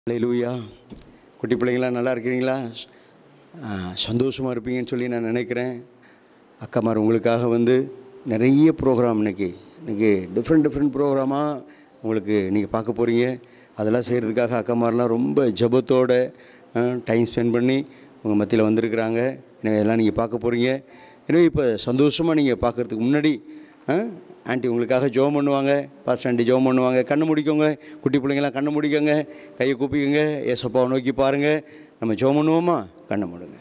லூயா குட்டி பிள்ளைங்களாம் நல்லா இருக்கிறீங்களா சந்தோஷமாக இருப்பீங்கன்னு சொல்லி நான் நினைக்கிறேன் அக்காமார் உங்களுக்காக வந்து நிறைய ப்ரோக்ராம் இன்னைக்கு இன்றைக்கி டிஃப்ரெண்ட் டிஃப்ரெண்ட் ப்ரோக்ராமாக உங்களுக்கு நீங்கள் பார்க்க போகிறீங்க அதெல்லாம் செய்கிறதுக்காக அக்காமாரெலாம் ரொம்ப ஜபத்தோட டைம் ஸ்பெண்ட் பண்ணி உங்கள் மத்தியில் வந்திருக்கிறாங்க எனவே இதெல்லாம் நீங்கள் பார்க்க போகிறீங்க எனவே இப்போ சந்தோஷமாக நீங்கள் பார்க்குறதுக்கு முன்னாடி ஆ, ஆண்டி உங்களுக்காக ஜெபம் பண்ணுவாங்க பாஸ்டர் ஆண்டி ஜெபம் பண்ணுவாங்க கண்ணு முடிக்கோங்க குட்டி பிள்ளைங்களாம் கண்ணு முடிக்கோங்க கையை கூப்பிக்கோங்க ஏசப்பாவை நோக்கி பாருங்கள் நம்ம ஜெபம் பண்ணுவோமா கண்ணை மூடுங்க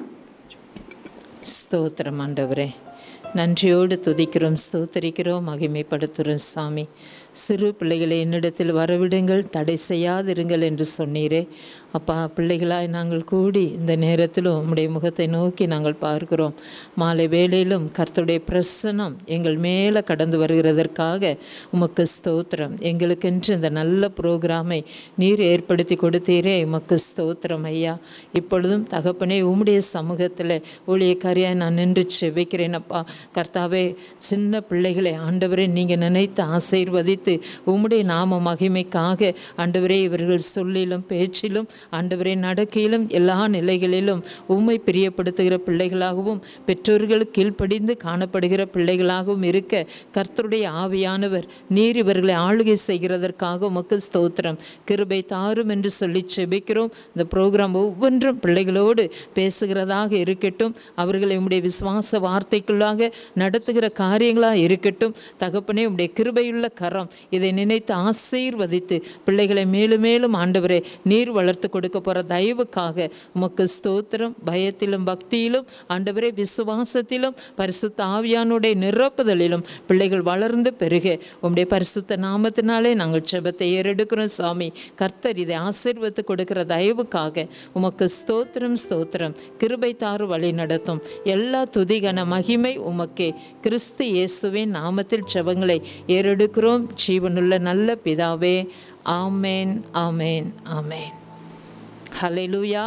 ஸ்தோத்திரம் ஆண்டவரே நன்றியோடு துதிக்கிறோம் ஸ்தோத்தரிக்கிறோம் மகிமைப்படுத்துகிறோம் சாமி சிறு பிள்ளைகளை என்னிடத்தில் வரவிடுங்கள் தடை செய்யாதிருங்கள் என்று சொன்னீரே அப்பா பிள்ளைகளாய் நாங்கள் கூடி இந்த நேரத்திலும் உம்முடைய முகத்தை நோக்கி நாங்கள் பார்க்கிறோம் மாலை வேளையிலும் கர்த்தருடைய பிரசனம் எங்கள் மேலே கடந்து வருகிறதற்காக உமக்கு ஸ்தோத்திரம் எங்களுக்கென்று இந்த நல்ல ப்ரோக்ராமை நீர் ஏற்படுத்தி கொடுத்தீரே உமக்கு ஸ்தோத்திரம் ஐயா இப்பொழுதும் தகப்பனே உம்முடைய சமூகத்தில் ஊழியக்காரியாய் நான் நின்று செபிக்கிறேன் அப்பா கர்த்தாவே சின்ன பிள்ளைகளை ஆண்டவரே நீங்கள் நினைத்து ஆசீர்வதித்து உம்முடைய நாம மகிமைக்காக ஆண்டவரே இவர்கள் சொல்லிலும் பேச்சிலும் ஆண்டவரே நடக்கையிலும் எல்லா நிலைகளிலும் உம்மை பிரியப்படுத்துகிற பிள்ளைகளாகவும் பெற்றோர்கள் கீழ்ப்படிந்து காணப்படுகிற பிள்ளைகளாகவும் இருக்க கர்த்தருடைய ஆவியானவர் நீர் இவர்களை ஆளுகை செய்கிறதற்காக உமக்கு ஸ்தோத்திரம் கிருபை தாரும் என்று சொல்லி செபிக்கிறோம் இந்த ப்ரோக்ராம் ஒவ்வொன்றும் பிள்ளைகளோடு பேசுகிறதாக இருக்கட்டும் அவர்களை உம்முடைய விசுவாச வார்த்தைக்குள்ளாக நடத்துகிற காரியங்களாக இருக்கட்டும் தகப்பனே உம்முடைய கிருபையுள்ள கரம் இதை நினைத்து ஆசீர்வதித்து பிள்ளைகளை மேலும் மேலும் ஆண்டவரே நீர் வளர்த்து கொடுக்க போகிற தயவுக்காக உமக்கு ஸ்தோத்திரம் பயத்திலும் பக்தியிலும் ஆண்டவரே விசுவாசத்திலும் பரிசுத்த ஆவியானுடைய நிரப்புதலிலும் பிள்ளைகள் வளர்ந்து பெருக உம்முடைய பரிசுத்த நாமத்தினாலே நாங்கள் செபத்தை ஏறெடுக்கிறோம் சாமி கர்த்தர் இதை ஆசீர்வத்து கொடுக்கிற தயவுக்காக உமக்கு ஸ்தோத்திரம் ஸ்தோத்திரம் கிருபை தாறு வழி நடத்தும் எல்லா துதிகன மகிமை உமக்கே கிறிஸ்து இயேசுவின் நாமத்தில் செபங்களை ஏறெடுக்கிறோம் ஜீவனுள்ள நல்ல பிதாவே ஆமேன் ஆமேன் ஆமேன் ஹalleluya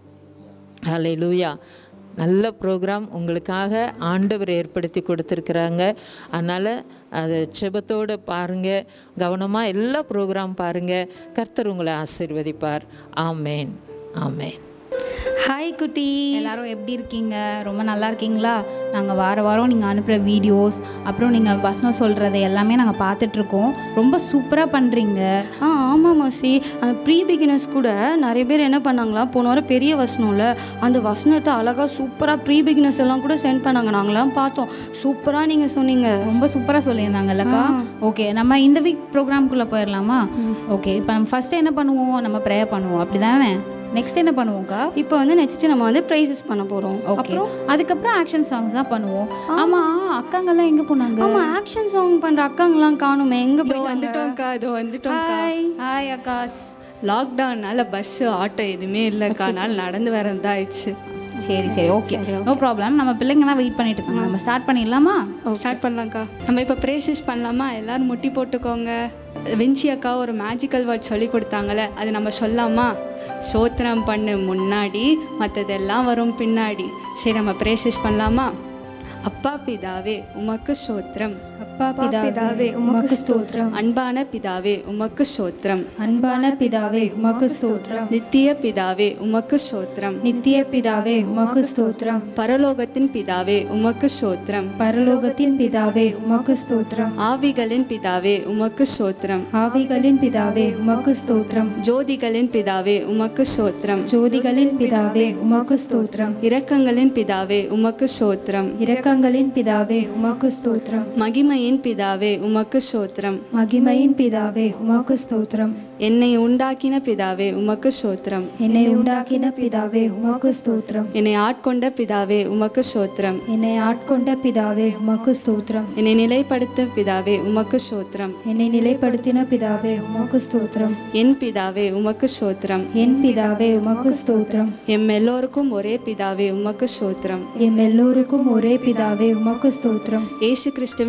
ஹalleluya நல்ல ப்ரோக்ராம் உங்களுக்காக ஆண்டவர் ஏற்படுத்தி கொடுத்துருக்குறாங்க அதனால் அதை செபத்தோடு பாருங்கள் கவனமாக எல்லா ப்ரோக்ராம் பாருங்கள் கர்த்தர் உங்களை ஆசீர்வதிப்பார் ஆமேன் ஆமேன் ஹாய் குட்டி எல்லாரும் எப்படி இருக்கீங்க ரொம்ப நல்லா இருக்கீங்களா நாங்கள் வார வாரம் நீங்கள் அனுப்புகிற வீடியோஸ் அப்புறம் நீங்கள் வசனம் சொல்கிறது எல்லாமே நாங்கள் பார்த்துட்ருக்கோம் ரொம்ப சூப்பராக பண்ணுறீங்க ஆ ஆமாம் மாசி அந்த ப்ரீ பிகினர்ஸ் கூட நிறைய பேர் என்ன பண்ணாங்களா போன வாரம் பெரிய வசனம்ல அந்த வசனத்தை அழகாக சூப்பராக ப்ரீ பிகினர்ஸ் எல்லாம் கூட சென்ட் பண்ணாங்க நாங்களாம் பார்த்தோம் சூப்பராக நீங்கள் சொன்னீங்க ரொம்ப சூப்பராக சொல்லியிருந்தாங்கல்லக்கா ஓகே நம்ம இந்த வீக் ப்ரோக்ராம்குள்ளே போயிடலாமா ஓகே இப்போ நம்ம ஃபஸ்ட்டு என்ன பண்ணுவோம் நம்ம ப்ரேயர் பண்ணுவோம் அப்படி தானே நெக்ஸ்ட் என்ன பண்ணுவோம்க்கா இப்போ வந்து நெக்ஸ்ட் நம்ம வந்து ப்ரைஸஸ் பண்ண போகிறோம் ஓகே அதுக்கப்புறம் ஆக்ஷன் சாங்ஸ் தான் பண்ணுவோம் ஆமாம் அக்காங்கெல்லாம் எங்கே போனாங்க ஆமாம் ஆக்ஷன் சாங் பண்ணுற அக்காங்கெல்லாம் காணுமே எங்கே இதோ போய் வந்துட்டோம்க்கா இதோ வந்துட்டோம்க்கா ஹாய் ஹாய் அக்காஸ் லாக்டவுன்னால பஸ்ஸு ஆட்டோ எதுவுமே இல்லைக்கா அதனால நடந்து வரதா ஆயிடுச்சு சரி சரி ஓகே நோ ப்ராப்ளம் நம்ம பிள்ளைங்க தான் வெயிட் பண்ணிட்டு இருக்காங்க நம்ம ஸ்டார்ட் பண்ணிடலாமா ஸ்டார்ட் பண்ணலாம்க்கா நம்ம இப்போ ப்ரேசஸ் பண்ணலாமா எல்லாரும் முட்டி போட்டுக்கோங்க விஞ்சி அக்கா ஒரு மேஜிக்கல் வேர்ட் சொல்லி கொடுத்தாங்கல்ல அது நம்ம சொல்லாமா சோத்திரம் பண்ணு முன்னாடி மற்றதெல்லாம் வரும் பின்னாடி சரி நம்ம ப்ரேசஸ் பண்ணலாமா அப்பா பிதாவே உமக்கு சோத்திரம் அப்பா பிதாவே உமக்கு ஸ்தோத்திரம் அன்பான பிதாவே உமக்கு சோத்திரம் அன்பான பிதாவே உமக்கு ஸ்தோத்திரம் நித்திய பிதாவே உமக்கு சோத்திரம் நித்திய பிதாவே உமக்கு ஸ்தோத்திரம் பரலோகத்தின் பிதாவே உமக்கு சோத்திரம் பரலோகத்தின் பிதாவே உமக்கு ஸ்தோத்திரம் ஆவிகளின் பிதாவே உமக்கு சோத்திரம் ஆவிகளின் பிதாவே உமக்கு ஸ்தோத்திரம் ஜோதிகளின் பிதாவே உமக்கு சோத்திரம் ஜோதிகளின் பிதாவே உமக்கு ஸ்தோத்திரம் இரக்கங்களின் பிதாவே உமக்கு சோத்திரம் இரக்கங்களின் பிதாவே உமக்கு ஸ்தோத்திரம் மகிமையின் பிதாவே உமக்கு சோத்திரம் மகிமையின் பிதாவே உமக்கு ஸ்தோத்திரம் என்னை உண்டாக்கின பிதாவே உமக்கு சோத்திரம் என்னை உண்டாக்கின பிதாவே உமக்கு ஸ்தோத்திரம் என்னை ஆட்கொண்ட பிதாவே உமக்கு சோத்திரம் என்னை ஆட்கொண்ட பிதாவே உமக்கு ஸ்தோத்திரம் என்னை நிலைப்படுத்தும் பிதாவே உமக்கு சோத்திரம் என்னை நிலைப்படுத்தின பிதாவே உமக்கு ஸ்தோத்திரம் என் பிதாவே உமக்கு சோத்திரம் என் பிதாவே உமக்கு ஸ்தோத்திரம் எம் எல்லோருக்கும் ஒரே பிதாவே உமக்கு சோத்திரம் எம் எல்லோருக்கும் ஒரே பிதாவே உமக்கு ஸ்தோத்திரம் இயேசு கிறிஸ்துவின் பிதாவே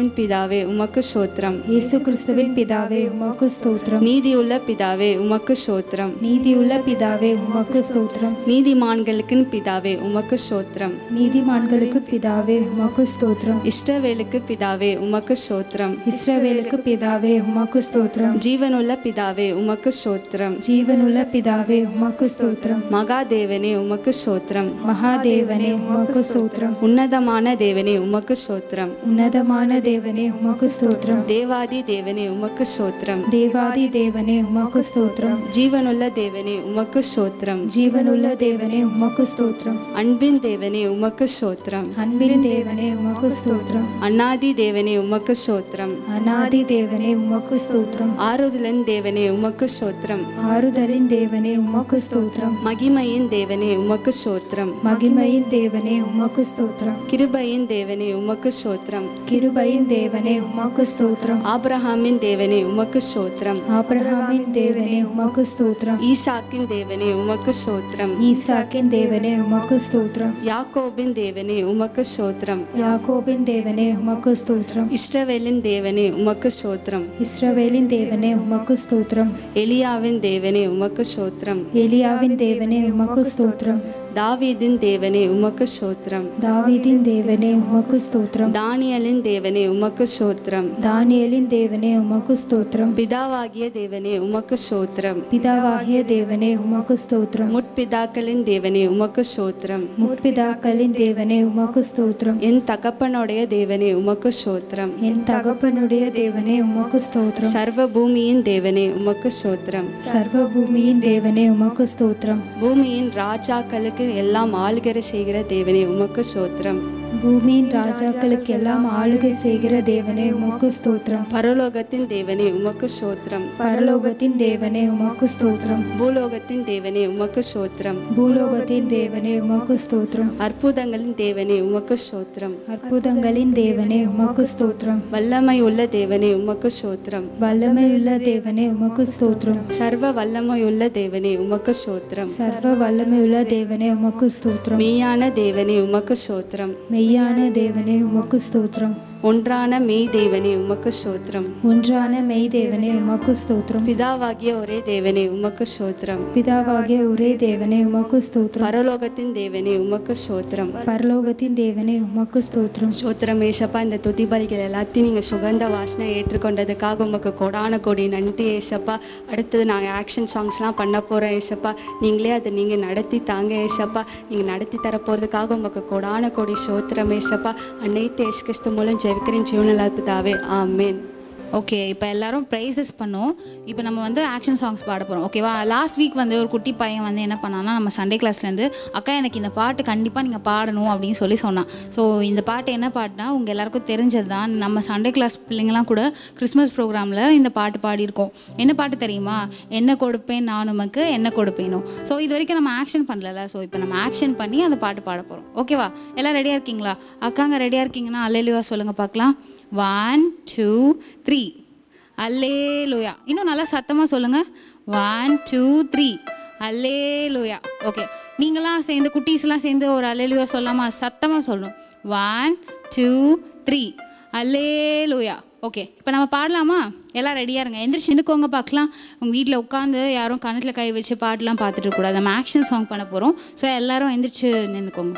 பிதாவே உமக்கு சோத்திரம் இயேசு கிறிஸ்துவின் பிதாவே உமக்கு ஸ்தோத்திரம் நீதியுள்ள பிதாவே உமக்கு சோத்திரம் நீதியுள்ள பிதாவே உமக்கு ஸ்தோத்திரம் நீதிமான்களுக்கு பிதாவே உமக்கு சோத்திரம் நீதிமான்களுக்கு பிதாவே உமக்கு ஸ்தோத்திரம் இஷ்டவேலுக்கு பிதாவே உமக்கு சோத்திரம் இஸ்ரவேலுக்கு பிதாவே உமக்கு ஸ்தோத்திரம் ஜீவனுள்ள பிதாவே உமக்கு சோத்திரம் ஜீவனுள்ள பிதாவே உமக்கு ஸ்தோத்திரம் மகாதேவனே உமக்கு சோத்திரம் மகாதேவனே உமக்கு ஸ்தோத்திரம் உன்னதமான தேவனே உமக்கு சோத்திரம் உன்னதமான தேவனே உமக்கு ஸ்தோத்திரம் தேவாதி தேவனே உமக்கு சோத்திரம் தேவாதி தேவனே உமக்கு ஸ்தோத்திரம் ஜீவனுள்ள தேவனே உமக்கு சோத்திரம் ஜீவனுள்ள தேவனே உமக்கு ஸ்தோத்திரம் அன்பின் தேவனே உமக்கு சோத்திரம் அன்பின் தேவனே உமக்கு ஸ்தோத்திரம் அன்னாதி தேவனே உமக்கு சோத்திரம் அநாதி தேவனே உமக்கு ஸ்தோத்திரம் ஆறுதலன் தேவனே உமக்கு சோத்திரம் ஆறுதலின் தேவனே உமக்கு ஸ்தோத்திரம் மகிமையின் தேவனே உமக்கு சோத்திரம் மகிமையின் தேவனே உமக்கு ஸ்தோத்திரம் கிருபையின் தேவனே உமக்கு சோத்திரம் கிருபையின் தேவனே உமக்கு ஸ்தோத்திரம் ஆபிரகாமின் தேவனே உமக்கு சோத்திரம் ஆபிரகாமின் தேவனே உமக்கு ஸ்தோத்திரம் ஈசாக்கின் தேவனே உமக்கு சோத்திரம் ஈசாக்கின் தேவனே உமக்கு ஸ்தோத்திரம் யாக்கோபின் தேவனே உமக்கு சோத்திரம் யாக்கோபின் தேவனே உமக்கு ஸ்தோத்திரம் இஷ்டவேலின் தேவனே உமக்கு சோத்திரம் இஸ்ரவேலின் தேவனே உமக்கு ஸ்தோத்திரம் எலியாவின் தேவனே உமக்கு சோத்திரம் எலியாவின் தேவனே உமக்கு ஸ்தோத்திரம் தாவீதின் தேவனே உமக்கு சோத்திரம் தாவீதின் தேவனே உமக்கு ஸ்தோத்திரம் தானியலின் தேவனே உமக்கு சோத்திரம் தானியேலின் தேவனே உமக்கு ஸ்தோத்திரம் பிதாவாகிய தேவனே உமக்கு சோத்திரம் பிதாவாகிய தேவனே உமக்கு ஸ்தோத்திரம் முற்பிதாக்களின் தேவனே உமக்கு சோத்திரம் முற்பிதாக்களின் தேவனே உமக்கு ஸ்தோத்திரம் என் தகப்பனுடைய தேவனே உமக்கு சோத்திரம் என் தகப்பனுடைய தேவனே உமக்கு ஸ்தோத்திரம் சர்வ பூமியின் தேவனே உமக்கு சோத்திரம் சர்வ பூமியின் தேவனே உமக்கு ஸ்தோத்திரம் பூமியின் ராஜாக்களுக்கு எல்லாம் ஆளுகரை செய்கிற தேவனே உமக்கு சோத்திரம் பூமியின் ராஜாக்களுக்கு எல்லாம் ஆளுகை செய்கிற தேவனே உமக்கு ஸ்தோத்திரம் பரலோகத்தின் தேவனே உமக்கு சோத்திரம் பரலோகத்தின் தேவனே உமக்கு ஸ்தோத்திரம் பூலோகத்தின் தேவனே உமக்கு சோத்திரம் பூலோகத்தின் தேவனே உமக்கு ஸ்தோத்திரம் அற்புதங்களின் தேவனே உமக்கு சோத்திரம் அற்புதங்களின் தேவனே உமக்கு ஸ்தோத்திரம் வல்லமை உள்ள தேவனே உமக்கு சோத்திரம் வல்லமையுள்ள தேவனே உமக்கு ஸ்தோத்திரம் சர்வ வல்லமையுள்ள தேவனே உமக்கு சோத்திரம் சர்வ வல்லமையுள்ள தேவனே உமக்கு ஸ்தோத்திரம் மெய்யான தேவனே உமக்கு சோத்திரம் மெய்யான தேவனே உமக்கு ஸ்தோத்திரம் ஒன்றான மெய் தேவனே உமக்கு சோத்திரம் ஒன்றான மெய் தேவனே உமக்கு ஸ்தோத்திரம் பிதாவாகிய ஒரே தேவனே உமக்கு சோத்திரம் பிதாவாகிய ஒரே தேவனே உமக்கு ஸ்தோத்திரம் பரலோகத்தின் தேவனே உமக்கு சோத்திரம் பரலோகத்தின் தேவனே உமக்கு ஸ்தோத்திரம் சோத்திரம் ஏசப்பா இந்த துதிபலிகள் எல்லாத்தையும் நீங்கள் சுகந்த வாசனை ஏற்றுக்கொண்டதுக்காக உமக்கு கொடான கொடி நன்றி ஏசப்பா அடுத்தது நாங்கள் ஆக்ஷன் சாங்ஸ்லாம் பண்ண போகிறோம் ஏசப்பா நீங்களே அதை நீங்கள் நடத்தி தாங்க ஏசப்பா நீங்கள் நடத்தி தர போகிறதுக்காக உமக்கு கொடான கொடி சோத்திரம் ஏசப்பா அனைத்து ஏசுகிறிஸ்து மூலம் ஜெபிக்கிறேன் ஜீவனலா பிதாவே ஆமேன் ஓகே இப்போ எல்லாரும் ப்ரைஸஸ் பண்ணோம் இப்போ நம்ம வந்து ஆக்ஷன் சாங்ஸ் பாட போகிறோம் ஓகேவா லாஸ்ட் வீக் வந்து ஒரு குட்டி பையன் வந்து என்ன பண்ணான்னா நம்ம சண்டே கிளாஸ்லேருந்து அக்கா எனக்கு இந்த பாட்டு கண்டிப்பாக நீங்கள் பாடணும் அப்படின்னு சொல்லி சொன்னான் ஸோ இந்த பாட்டு என்ன பாட்டுனா உங்கள் எல்லாருக்கும் தெரிஞ்சது தான் நம்ம சண்டே கிளாஸ் பிள்ளைங்களாம் கூட கிறிஸ்மஸ் ப்ரோக்ராமில் இந்த பாட்டு பாடியிருக்கோம் என்ன பாட்டு தெரியுமா என்ன கொடுப்பேன் நான் உமக்கு என்ன கொடுப்பேனோ ஸோ இது வரைக்கும் நம்ம ஆக்ஷன் பண்ணல ஸோ இப்போ நம்ம ஆக்ஷன் பண்ணி அந்த பாட்டு பாட போகிறோம் ஓகேவா எல்லாம் ரெடியாக இருக்கீங்களா அக்காங்க ரெடியாக இருக்கீங்கன்னா அல்லேலிவா சொல்லுங்கள் பார்க்கலாம் ஒன் டூ த்ரீ அல்லே லோயா இன்னும் நல்லா சத்தமாக சொல்லுங்கள் ஒன் டூ த்ரீ அல்லே லோயா ஓகே நீங்களாம் சேர்ந்து குட்டீஸ்லாம் சேர்ந்து ஒரு அல்லேலுயா சொல்லாமா சத்தமாக சொல்லணும் ஒன் டூ த்ரீ அல்லே லோயா ஓகே இப்போ நம்ம பாடலாமா எல்லாம் ரெடியாக இருங்க எந்திரிச்சு நின்னுக்கோங்க பார்க்கலாம் உங்கள் வீட்டில் உட்காந்து யாரும் கணத்தில் கை வச்சு பாட்டுலாம் பார்த்துட்டு இருக்கக்கூடாது நம்ம ஆக்ஷன் சாங் பண்ண போகிறோம் ஸோ எல்லாரும் எந்திரிச்சு நின்றுக்கோங்க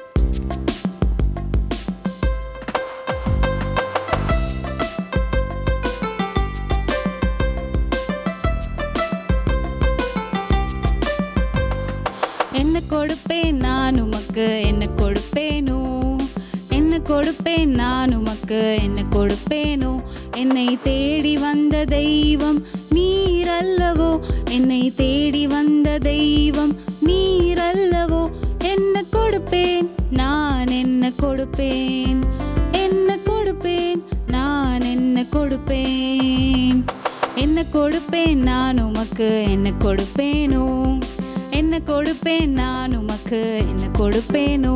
என்ன கொடுப்பேன் நான் உமக்கு என்ன கொடுப்பேனோ என்ன கொடுப்பேன் நான் உமக்கு என்ன கொடுப்பேனோ என்னை தேடி வந்த தெய்வம் நீரல்லவோ என்னை தேடி வந்த தெய்வம் நீரல்லவோ என்ன கொடுப்பேன் நான் என்ன கொடுப்பேன் என்ன கொடுப்பேன் நான் என்ன கொடுப்பேன் என்ன கொடுப்பேன் நான் உமக்கு என்ன கொடுப்பேனோ என்ன கொடுப்பேன் நான் உமக்கு என்ன கொடுப்பேனோ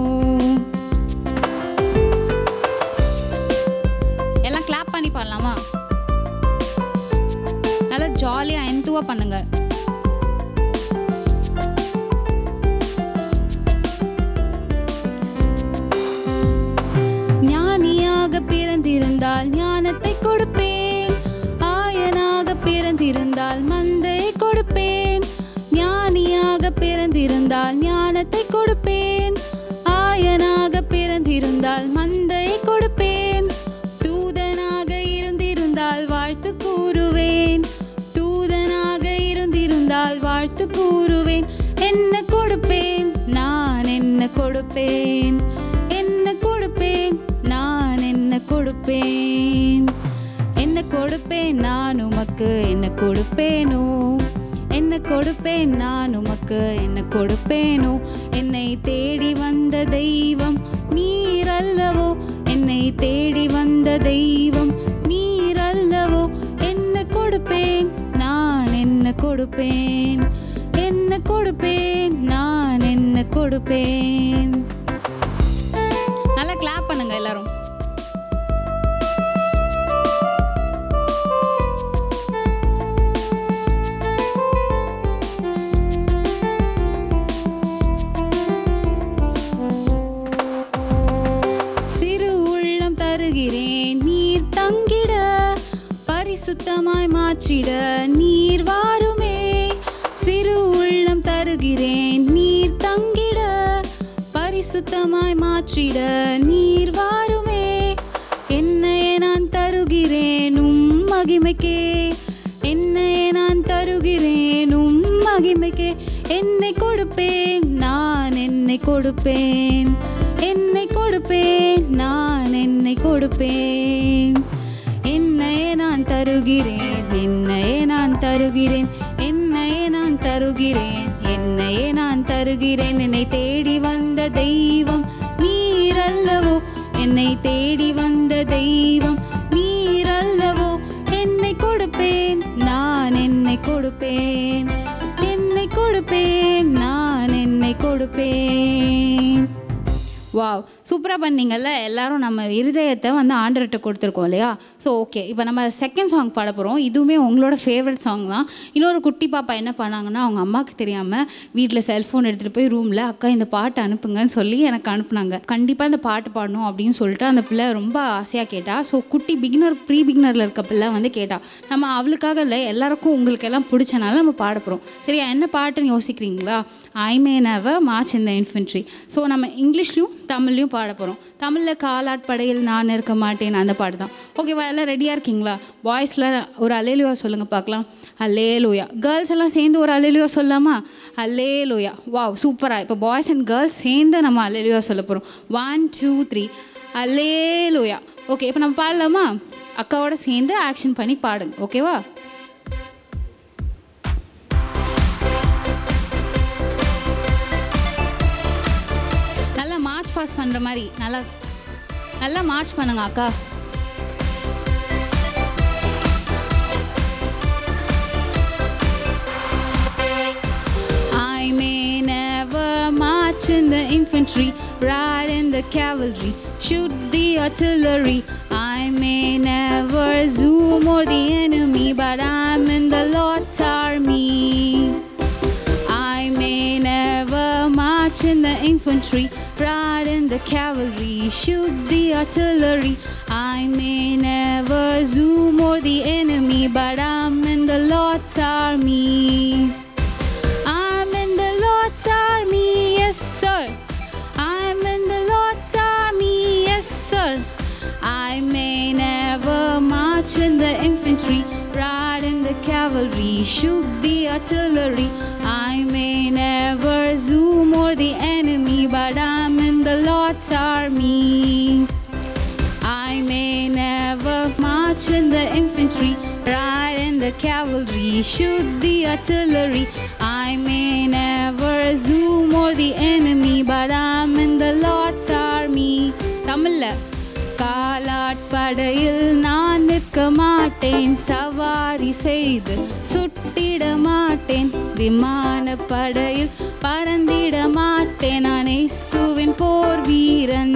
எல்லாம் கிளாப் பண்ணி பாடலாமா நல்லா ஜாலியாக எந்துவாக பண்ணுங்க ஞானியாக பிறந்திருந்தால் ஞானத்தை ஆயனாக பிறந்திருந்தால் ஞானத்தை கொடுப்பேன் ஆயனாக பிறந்திருந்தால் மந்தையை கொடுப்பேன் தூதனாக இருந்திருந்தால் வாழ்த்து கூறுவேன் தூதனாக இருந்திருந்தால் வாழ்த்து கூறுவேன் என்ன கொடுப்பேன் நான் என்ன கொடுப்பேன் என்ன கொடுப்பேன் நான் என்ன கொடுப்பேன் என்ன கொடுப்பேன் நான் உமக்கு என்ன கொடுப்பேனோ என்ன கொடுப்பேன் நான் உமக்கு என்ன கொடுப்பேனோ என்னை தேடி வந்த தெய்வம் நீர் அல்லவோ என்னை தேடி வந்த தெய்வம் நீர் அல்லவோ என்ன கொடுப்பேன் நான் என்ன கொடுப்பேன் என்ன கொடுப்பேன் நான் என்ன கொடுப்பேன் நல்லா கிளாப் பண்ணுங்க எல்லாரும் சிறு உள்ளம் தருகிறேன் நீர் தங்கிட பரிசுத்தமாய் மாற்றிட நீர் வாருமே சிறு உள்ளம் தருகிறேன் நீர் தங்கிட பரிசுத்தமாய் மாற்றிட நீர் வாருமே என்னையே நான் தருகிறேன் உம் மகிமைக்கே என்னையே நான் தருகிறேன் உம் மகிமைக்கே என்னை கொடுப்பேன் நான் என்னை கொடுப்பேன் என்னை கொடுப்பேன் நான் என்னை கொடுப்பேன் என்னையே நான் தருகிறேன் என்னையே நான் தருகிறேன் என்னையே நான் தருகிறேன் என்னையே நான் தருகிறேன் என்னை தேடி வந்த தெய்வம் நீர் அல்லவோ என்னை தேடி வந்த தெய்வம் நீர் அல்லவோ என்னை கொடுப்பேன் நான் என்னை கொடுப்பேன் என்னை கொடுப்பேன் நான் என்னை கொடுப்பேன் வாவ் சூப்பராக பண்ணீங்கல்ல எல்லாரும் நம்ம இருதயத்தை வந்து ஆண்டர்கிட்ட கொடுத்துருக்கோம் இல்லையா ஸோ ஓகே இப்போ நம்ம செகண்ட் சாங் பாட போகிறோம் இதுவுமே உங்களோட ஃபேவரட் சாங் தான் இன்னொரு குட்டி பாப்பா என்ன பண்ணாங்கன்னா அவங்க அம்மாவுக்கு தெரியாமல் வீட்டில் செல்ஃபோன் எடுத்துகிட்டு போய் ரூமில் அக்கா இந்த பாட்டு அனுப்புங்கன்னு சொல்லி எனக்கு அனுப்புனாங்க கண்டிப்பாக இந்த பாட்டு பாடணும் அப்படின்னு சொல்லிட்டு அந்த பிள்ளை ரொம்ப ஆசையாக கேட்டா ஸோ குட்டி பிகினர் ப்ரீ பிகினரில் இருக்க பிள்ளை வந்து கேட்டா நம்ம அவளுக்காக இல்லை எல்லாருக்கும் உங்களுக்கு எல்லாம் பிடிச்சனால நம்ம பாட போகிறோம் சரியா என்ன பாட்டுன்னு யோசிக்கிறீங்களா ஐ மே நெவர் மார்ச் இந்த இன்ஃபென்ட்ரி ஸோ நம்ம இங்கிலீஷ்லையும் தமிழ்லையும் பாட போகிறோம் தமிழில் காலாட்படையில் நான் இருக்க மாட்டேன் அந்த பாட்டு தான் ஓகேவா எல்லாம் ரெடியாக இருக்கீங்களா பாய்ஸில் ஒரு அலேலுயா சொல்லுங்கள் பார்க்கலாம் அல்லேலூயா கேர்ள்ஸ் எல்லாம் சேர்ந்து ஒரு அலேலுயா சொல்லலாமா அல்லேலூயா வாவ் சூப்பராக இப்போ பாய்ஸ் அண்ட் கேர்ள்ஸ் சேர்ந்து நம்ம அலேலுயா சொல்ல போகிறோம் ஒன் டூ த்ரீ அல்லேலூயா ஓகே இப்போ நம்ம பாடலாமா அக்காவோட சேர்ந்து ஆக்ஷன் பண்ணி பாடுங்க ஓகேவா நல்லா மார்ச் பாஸ் பண்ணுற மாதிரி நல்லா நல்லா மார்ச் பண்ணுங்க அக்கா I may never march in the infantry, ride in the cavalry, shoot the artillery. I may never zoom or the enemy, but I'm in the Lord's army. I may never march in the infantry, ride in the cavalry, shoot the artillery. I may never zoom or the enemy, but I'm in the Lord's army. I'm in the Lord's army, yes, sir. I'm in the Lord's army, yes, sir. I may never march in the infantry, ride in the cavalry, shoot the artillery. I may never zoom or the enemy, but I'm in the Lord's army. I may never march in the infantry, ride in the cavalry, shoot the artillery. I may never zoom or the enemy, but I'm in the Lord's army. தமிழ்ல காலாட்படையில் நான் நிற்க மாட்டேன் சவாரி செய்து சுட்டிட மாட்டேன் விமான படையில் பறந்திட மாட்டேன் நான் இயேசுவின் போர் வீரன்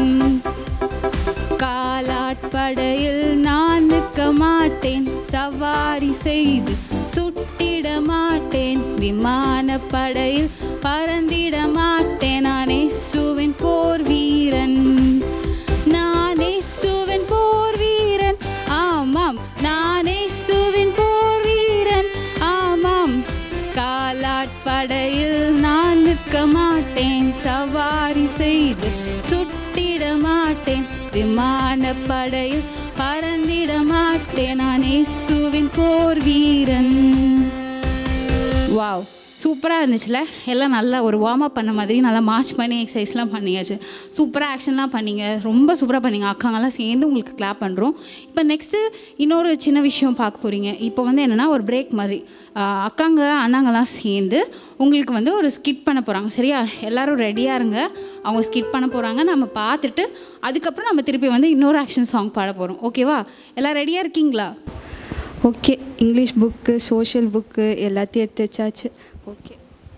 காலாட்படையில் நான் நிற்க மாட்டேன் சவாரி செய்து சுட்டிட மாட்டேன் விமான படையில் பறந்திட மாட்டேன் நான் இயேசுவின் போர் வீரன் நான் இயேசுவின் போர் வீரன் ஆமாம் நான் இயேசுவின் போர் வீரன் ஆமாம் காலாட்படையில் நான் பறக்க மாட்டேன் சவாரி செய்து சுட்டிட மாட்டேன் விமான படையில் பறந்திட மாட்டேன் நான் இயேசுவின் போர் வீரன் வாவ் சூப்பராக இருந்துச்சுல எல்லாம் நல்லா ஒரு வார்ம் அப் பண்ண மாதிரி நல்லா மார்ச் பண்ணி எக்ஸசைஸ்லாம் பண்ணியாச்சு சூப்பராக ஆக்ஷன்லாம் பண்ணீங்க ரொம்ப சூப்பராக பண்ணீங்க அக்காங்கெல்லாம் சேர்ந்து உங்களுக்கு கிளாப் பண்ணுறோம் இப்போ நெக்ஸ்ட்டு இன்னொரு சின்ன விஷயம் பார்க்க போகிறீங்க இப்போ வந்து என்னென்னா ஒரு பிரேக் மாதிரி ஆஹ் அக்காங்க அண்ணாங்கெல்லாம் சேர்ந்து உங்களுக்கு வந்து ஒரு ஸ்கிட் பண்ண போகிறாங்க சரியா எல்லாரும் ரெடியாக இருங்க அவங்க ஸ்கிட் பண்ண போகிறாங்க நம்ம பார்த்துட்டு அதுக்கப்புறம் நம்ம திருப்பி வந்து இன்னொரு ஆக்ஷன் சாங் பாட போகிறோம் ஓகேவா எல்லாம் ரெடியாக இருக்கீங்களா okay English book social book எல்லாத்தையும் எடுத்து வச்சாச்சு ஓகே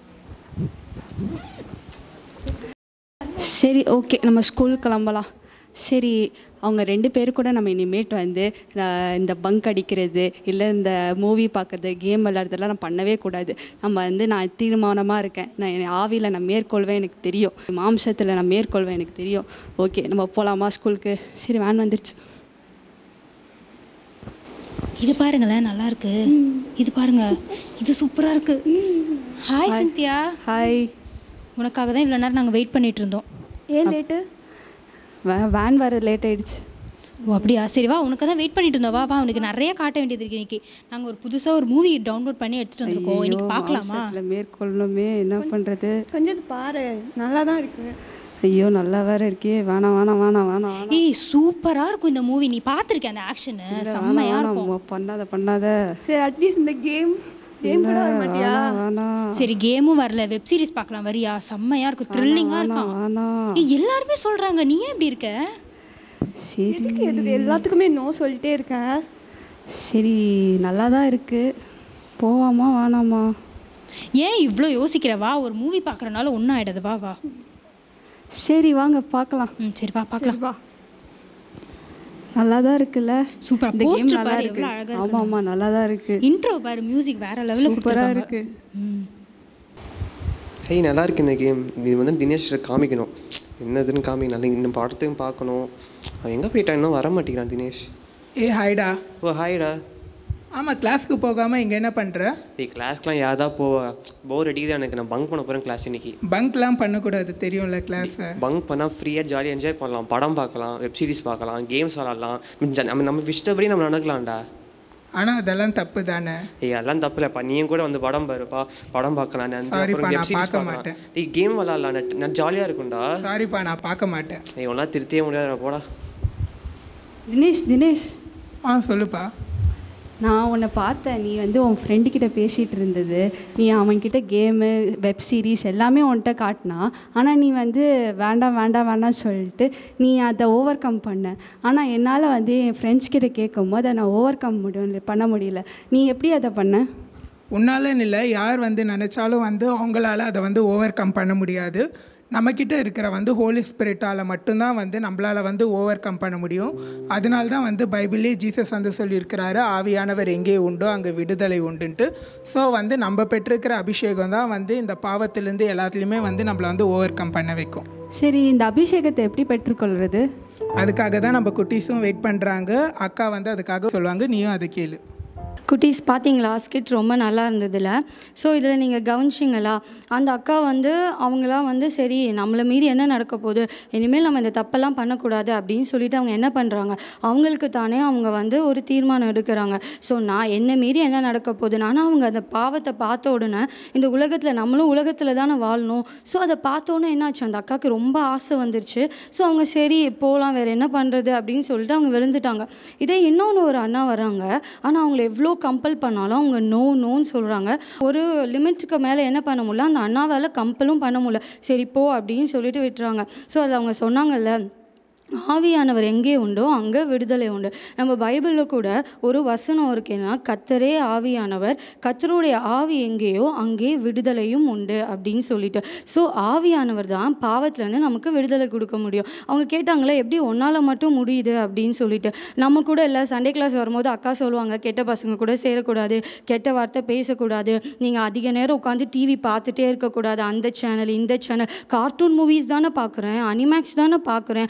சரி ஓகே நம்ம ஸ்கூல் கிளம்பலாம் சரி அவங்க ரெண்டு பேர் கூட நம்ம இனிமேட்டு வந்து அஹ், இந்த பங்க் அடிக்கிறது இல்லை இந்த மூவி பார்க்கறது கேம் விளையாடுறதெல்லாம் நான் பண்ணவே கூடாது நம்ம வந்து நான் தீர்மானமாக இருக்கேன் நான் என் ஆவியில் நான் மேற்கொள்வேன் எனக்கு தெரியும் மாம்சத்தில் நான் மேற்கொள்வேன் எனக்கு தெரியும் ஓகே நம்ம போகலாமா ஸ்கூலுக்கு சரி வேன் வந்துருச்சு இது பாருங்களேன் நல்லா இருக்கு இது பாருங்க இது சூப்பரா இருக்கு ஹாய் சிந்தியா ஹாய் உனக்காக தான் இவ்வளோ நேரம் நாங்கள் வெயிட் பண்ணிட்டு இருந்தோம் ஏன் லேட்டு வே வேன் வர லேட் ஆயிடுச்சு ஓ அப்படியா சரி வா உனக்கு தான் வெயிட் பண்ணிட்டு இருந்தோம் வா வா உனக்கு நிறைய காட்ட வேண்டியது இருக்கு இன்னைக்கு நாங்கள் ஒரு புதுசாக ஒரு மூவி டவுன்லோட் பண்ணி எடுத்துட்டு வந்திருக்கோம் இன்னைக்கு பார்க்கலாமா மாம்சத்தில் மேற்கொள்ளணுமே என்ன பண்ணுறது கொஞ்சம் பாரு நல்லா தான் இருக்கு ஐயோ நல்லா வேற இருக்கே வேணாம் வேணாம் வேணாம் வேணாம் வேணாம் ஏய் சூப்பராக இருக்கும் இந்த மூவி நீ பார்த்துருக்க அந்த ஆக்ஷனு செம்மையாக வேணாம், இருக்கும் வேணாம், பண்ணாத பண்ணாத சரி அட்லீஸ்ட் இந்த கேம் கேம் கூட வர மாட்டியா வேணாம், வேணாம் சரி கேமும் வரல வெப் சீரிஸ் பார்க்கலாம் வரியா செம்மையாக இருக்கும் த்ரில்லிங்காக இருக்கும் வேணாம் ஏய் எல்லாருமே சொல்கிறாங்க நீ ஏன் இப்படி இருக்க சரி எதுக்கு எதுக்கு எல்லாத்துக்குமே நோ சொல்லிட்டே இருக்கேன் சரி நல்லா தான் இருக்கு போவாமா வேணாமா ஏன் இவ்வளோ யோசிக்கிற வா ஒரு மூவி பார்க்குறனால ஒன்றும் ஆகிடாது வா வா சரி வாங்க பார்க்கலாம் ம் சரி வா பார்க்கலாம் வா நல்லா தான் இருக்குல்ல சூப்பரா இந்த கேம் போஸ்டர் நல்லா பாரு இருக்கு எவ்வளோ அழகா ஆமா ஆமா நல்லா தான் இருக்கு இன்ட்ரோ பாரு மியூசிக் வேற லெவலில் சூப்பரா கொடுத்துருக்காங்க இருக்கு ஹேய் நல்லா இருக்கு இந்த கேம் இது வந்து தினேஷ் காமிக்கணும் என்னதுன்னு காமி நல்லா இந்த படத்தையும் பார்க்கணும் அவன் எங்கே போயிட்டான் இன்னும் வர மாட்டேங்கிறான் தினேஷ் ஏ ஹாய்டா ஓ ஹாய்டா ஆமாம் கிளாஸ்க்கு போகாமல் இங்கே என்ன பண்ணுற டேய் கிளாஸ்க்குலாம் யாரா போவா போர் அடிக்குது எனக்கு நான் பங்க் பண்ண போகிறேன் கிளாஸ் இன்னைக்கு பங்க்லாம் பண்ணக்கூடாது தெரியும்ல கிளாஸை பங்க் பண்ணால் ஃப்ரீயாக ஜாலியாக என்ஜாய் பண்ணலாம் படம் பார்க்கலாம் வெப் சீரிஸ் பார்க்கலாம் கேம்ஸ் விளாட்லாம் நம்ம நம்ம இஷ்டப்படி நம்ம நடக்கலாம்டா ஆனால் அதெல்லாம் தப்பு தானே ஏய் அதெல்லாம் தப்பு இல்லைப்பா நீயும் கூட வந்து படம் பாருப்பா படம் பார்க்கலாம் நான் வந்து Sorryப்பா, அப்புறம் வெப் நான் சீரிஸ் பார்க்க பார்க்கலாம் மாட்டேன். டேய் கேம் விளாட்லாம் நான் நான் ஜாலியாக இருக்கும்டா சாரிப்பா நான் பார்க்க மாட்டேன் ஏய் ஒன்றா திருத்தவே முடியாது போடா தினேஷ் தினேஷ் ஆ சொல்லுப்பா நான் உன்னை பார்த்தேன் நீ வந்து உன் ஃப்ரெண்டு கிட்ட பேசிகிட்டு இருந்தது நீ அவன்கிட்ட கேமு வெப் சீரிஸ் எல்லாமே உன்கிட்ட காட்டினா ஆனால் நீ வந்து வேண்டாம் வேண்டாம் வேண்டாம் சொல்லிட்டு நீ அதை ஓவர் கம் பண்ண ஆனால் என்னால் வந்து என் ஃப்ரெண்ட்ஸ் கிட்ட கேட்கும் போது அதை நான் ஓவர் கம் முடியும் பண்ண முடியல நீ எப்படி அதை பண்ண உன்னாலன்னு இல்லை யார் வந்து நினச்சாலும் வந்து அவங்களால அதை வந்து ஓவர் கம் பண்ண முடியாது நம்மக்கிட்ட இருக்கிற வந்து ஹோலி ஸ்பிரிட்டால் மட்டும்தான் வந்து நம்மளால் வந்து ஓவர் கம் பண்ண முடியும் அதனால தான் வந்து பைபிளே ஜீசஸ் வந்து சொல்லியிருக்கிறாரு ஆவியானவர் எங்கே உண்டோ அங்கே விடுதலை உண்டுன்ட்டு ஸோ வந்து நம்ம பெற்றிருக்கிற அபிஷேகம் தான் வந்து இந்த பாவத்திலேருந்து எல்லாத்துலேயுமே வந்து நம்மளை வந்து ஓவர் கம் பண்ண வைக்கும் சரி இந்த அபிஷேகத்தை எப்படி பெற்றுக்கொள்வது அதுக்காக தான் நம்ம குட்டீஸும் வெயிட் பண்ணுறாங்க அக்கா வந்து அதுக்காக சொல்லுவாங்க நீயும் அதை கேளு குட்டீஸ் பார்த்தீங்களா ஸ்கிட் ரொம்ப நல்லா இருந்ததுல ஸோ இதில் நீங்கள் கவனிச்சிங்களா அந்த அக்கா வந்து அவங்களாம் வந்து சரி நம்மளை மீறி என்ன நடக்க போகுது இனிமேல் நம்ம இந்த தப்பெல்லாம் பண்ணக்கூடாது அப்படின்னு சொல்லிட்டு அவங்க என்ன பண்ணுறாங்க அவங்களுக்கு தானே அவங்க வந்து ஒரு தீர்மானம் எடுக்கிறாங்க ஸோ நான் என்ன மீறி என்ன நடக்க போகுது ஆனால் அவங்க அந்த பாவத்தை பார்த்த உடனே இந்த உலகத்தில் நம்மளும் உலகத்தில் தானே வாழணும் ஸோ அதை பார்த்தோன்னே என்னாச்சு அந்த அக்காவுக்கு ரொம்ப ஆசை வந்துருச்சு ஸோ அவங்க சரி போகலாம் வேறு என்ன பண்ணுறது அப்படின்னு சொல்லிட்டு அவங்க விழுந்துட்டாங்க இதே இன்னொன்று ஒரு அண்ணா வராங்க ஆனால் அவங்கள எவ்வளோ கம்பல் பண்ணாலும் அவங்க நோ நோன்னு சொல்கிறாங்க ஒரு லிமிட்டுக்கு மேலே என்ன பண்ண முடியல அந்த அண்ணாவால் கம்பலும் பண்ண முடியல சரி போ அப்படின்னு சொல்லிட்டு விட்டுறாங்க ஸோ அதில் அவங்க சொன்னாங்கல்ல ஆவியானவர் எங்கே உண்டோ அங்கே விடுதலை உண்டு நம்ம பைபிளில் கூட ஒரு வசனம் இருக்குன்னா கத்தரே ஆவியானவர் கத்தருடைய ஆவி எங்கேயோ அங்கே விடுதலையும் உண்டு அப்படின்னு சொல்லிட்டு ஸோ ஆவியானவர் தான் பாவத்துலேருந்து நமக்கு விடுதலை கொடுக்க முடியும் அவங்க கேட்டாங்களே எப்படி ஒன்றால் மட்டும் முடியுது அப்படின்னு சொல்லிட்டு நம்ம கூட இல்லை சண்டே கிளாஸ் வரும்போது அக்கா சொல்லுவாங்க கெட்ட பசங்க கூட சேரக்கூடாது கெட்ட வார்த்தை பேசக்கூடாது நீங்கள் அதிக நேரம் உட்காந்து டிவி பார்த்துட்டே இருக்கக்கூடாது அந்த சேனல் இந்த சேனல் கார்ட்டூன் மூவிஸ் தானே பார்க்குறேன் அனிமேக்ஸ் தானே பார்க்குறேன் அனிமே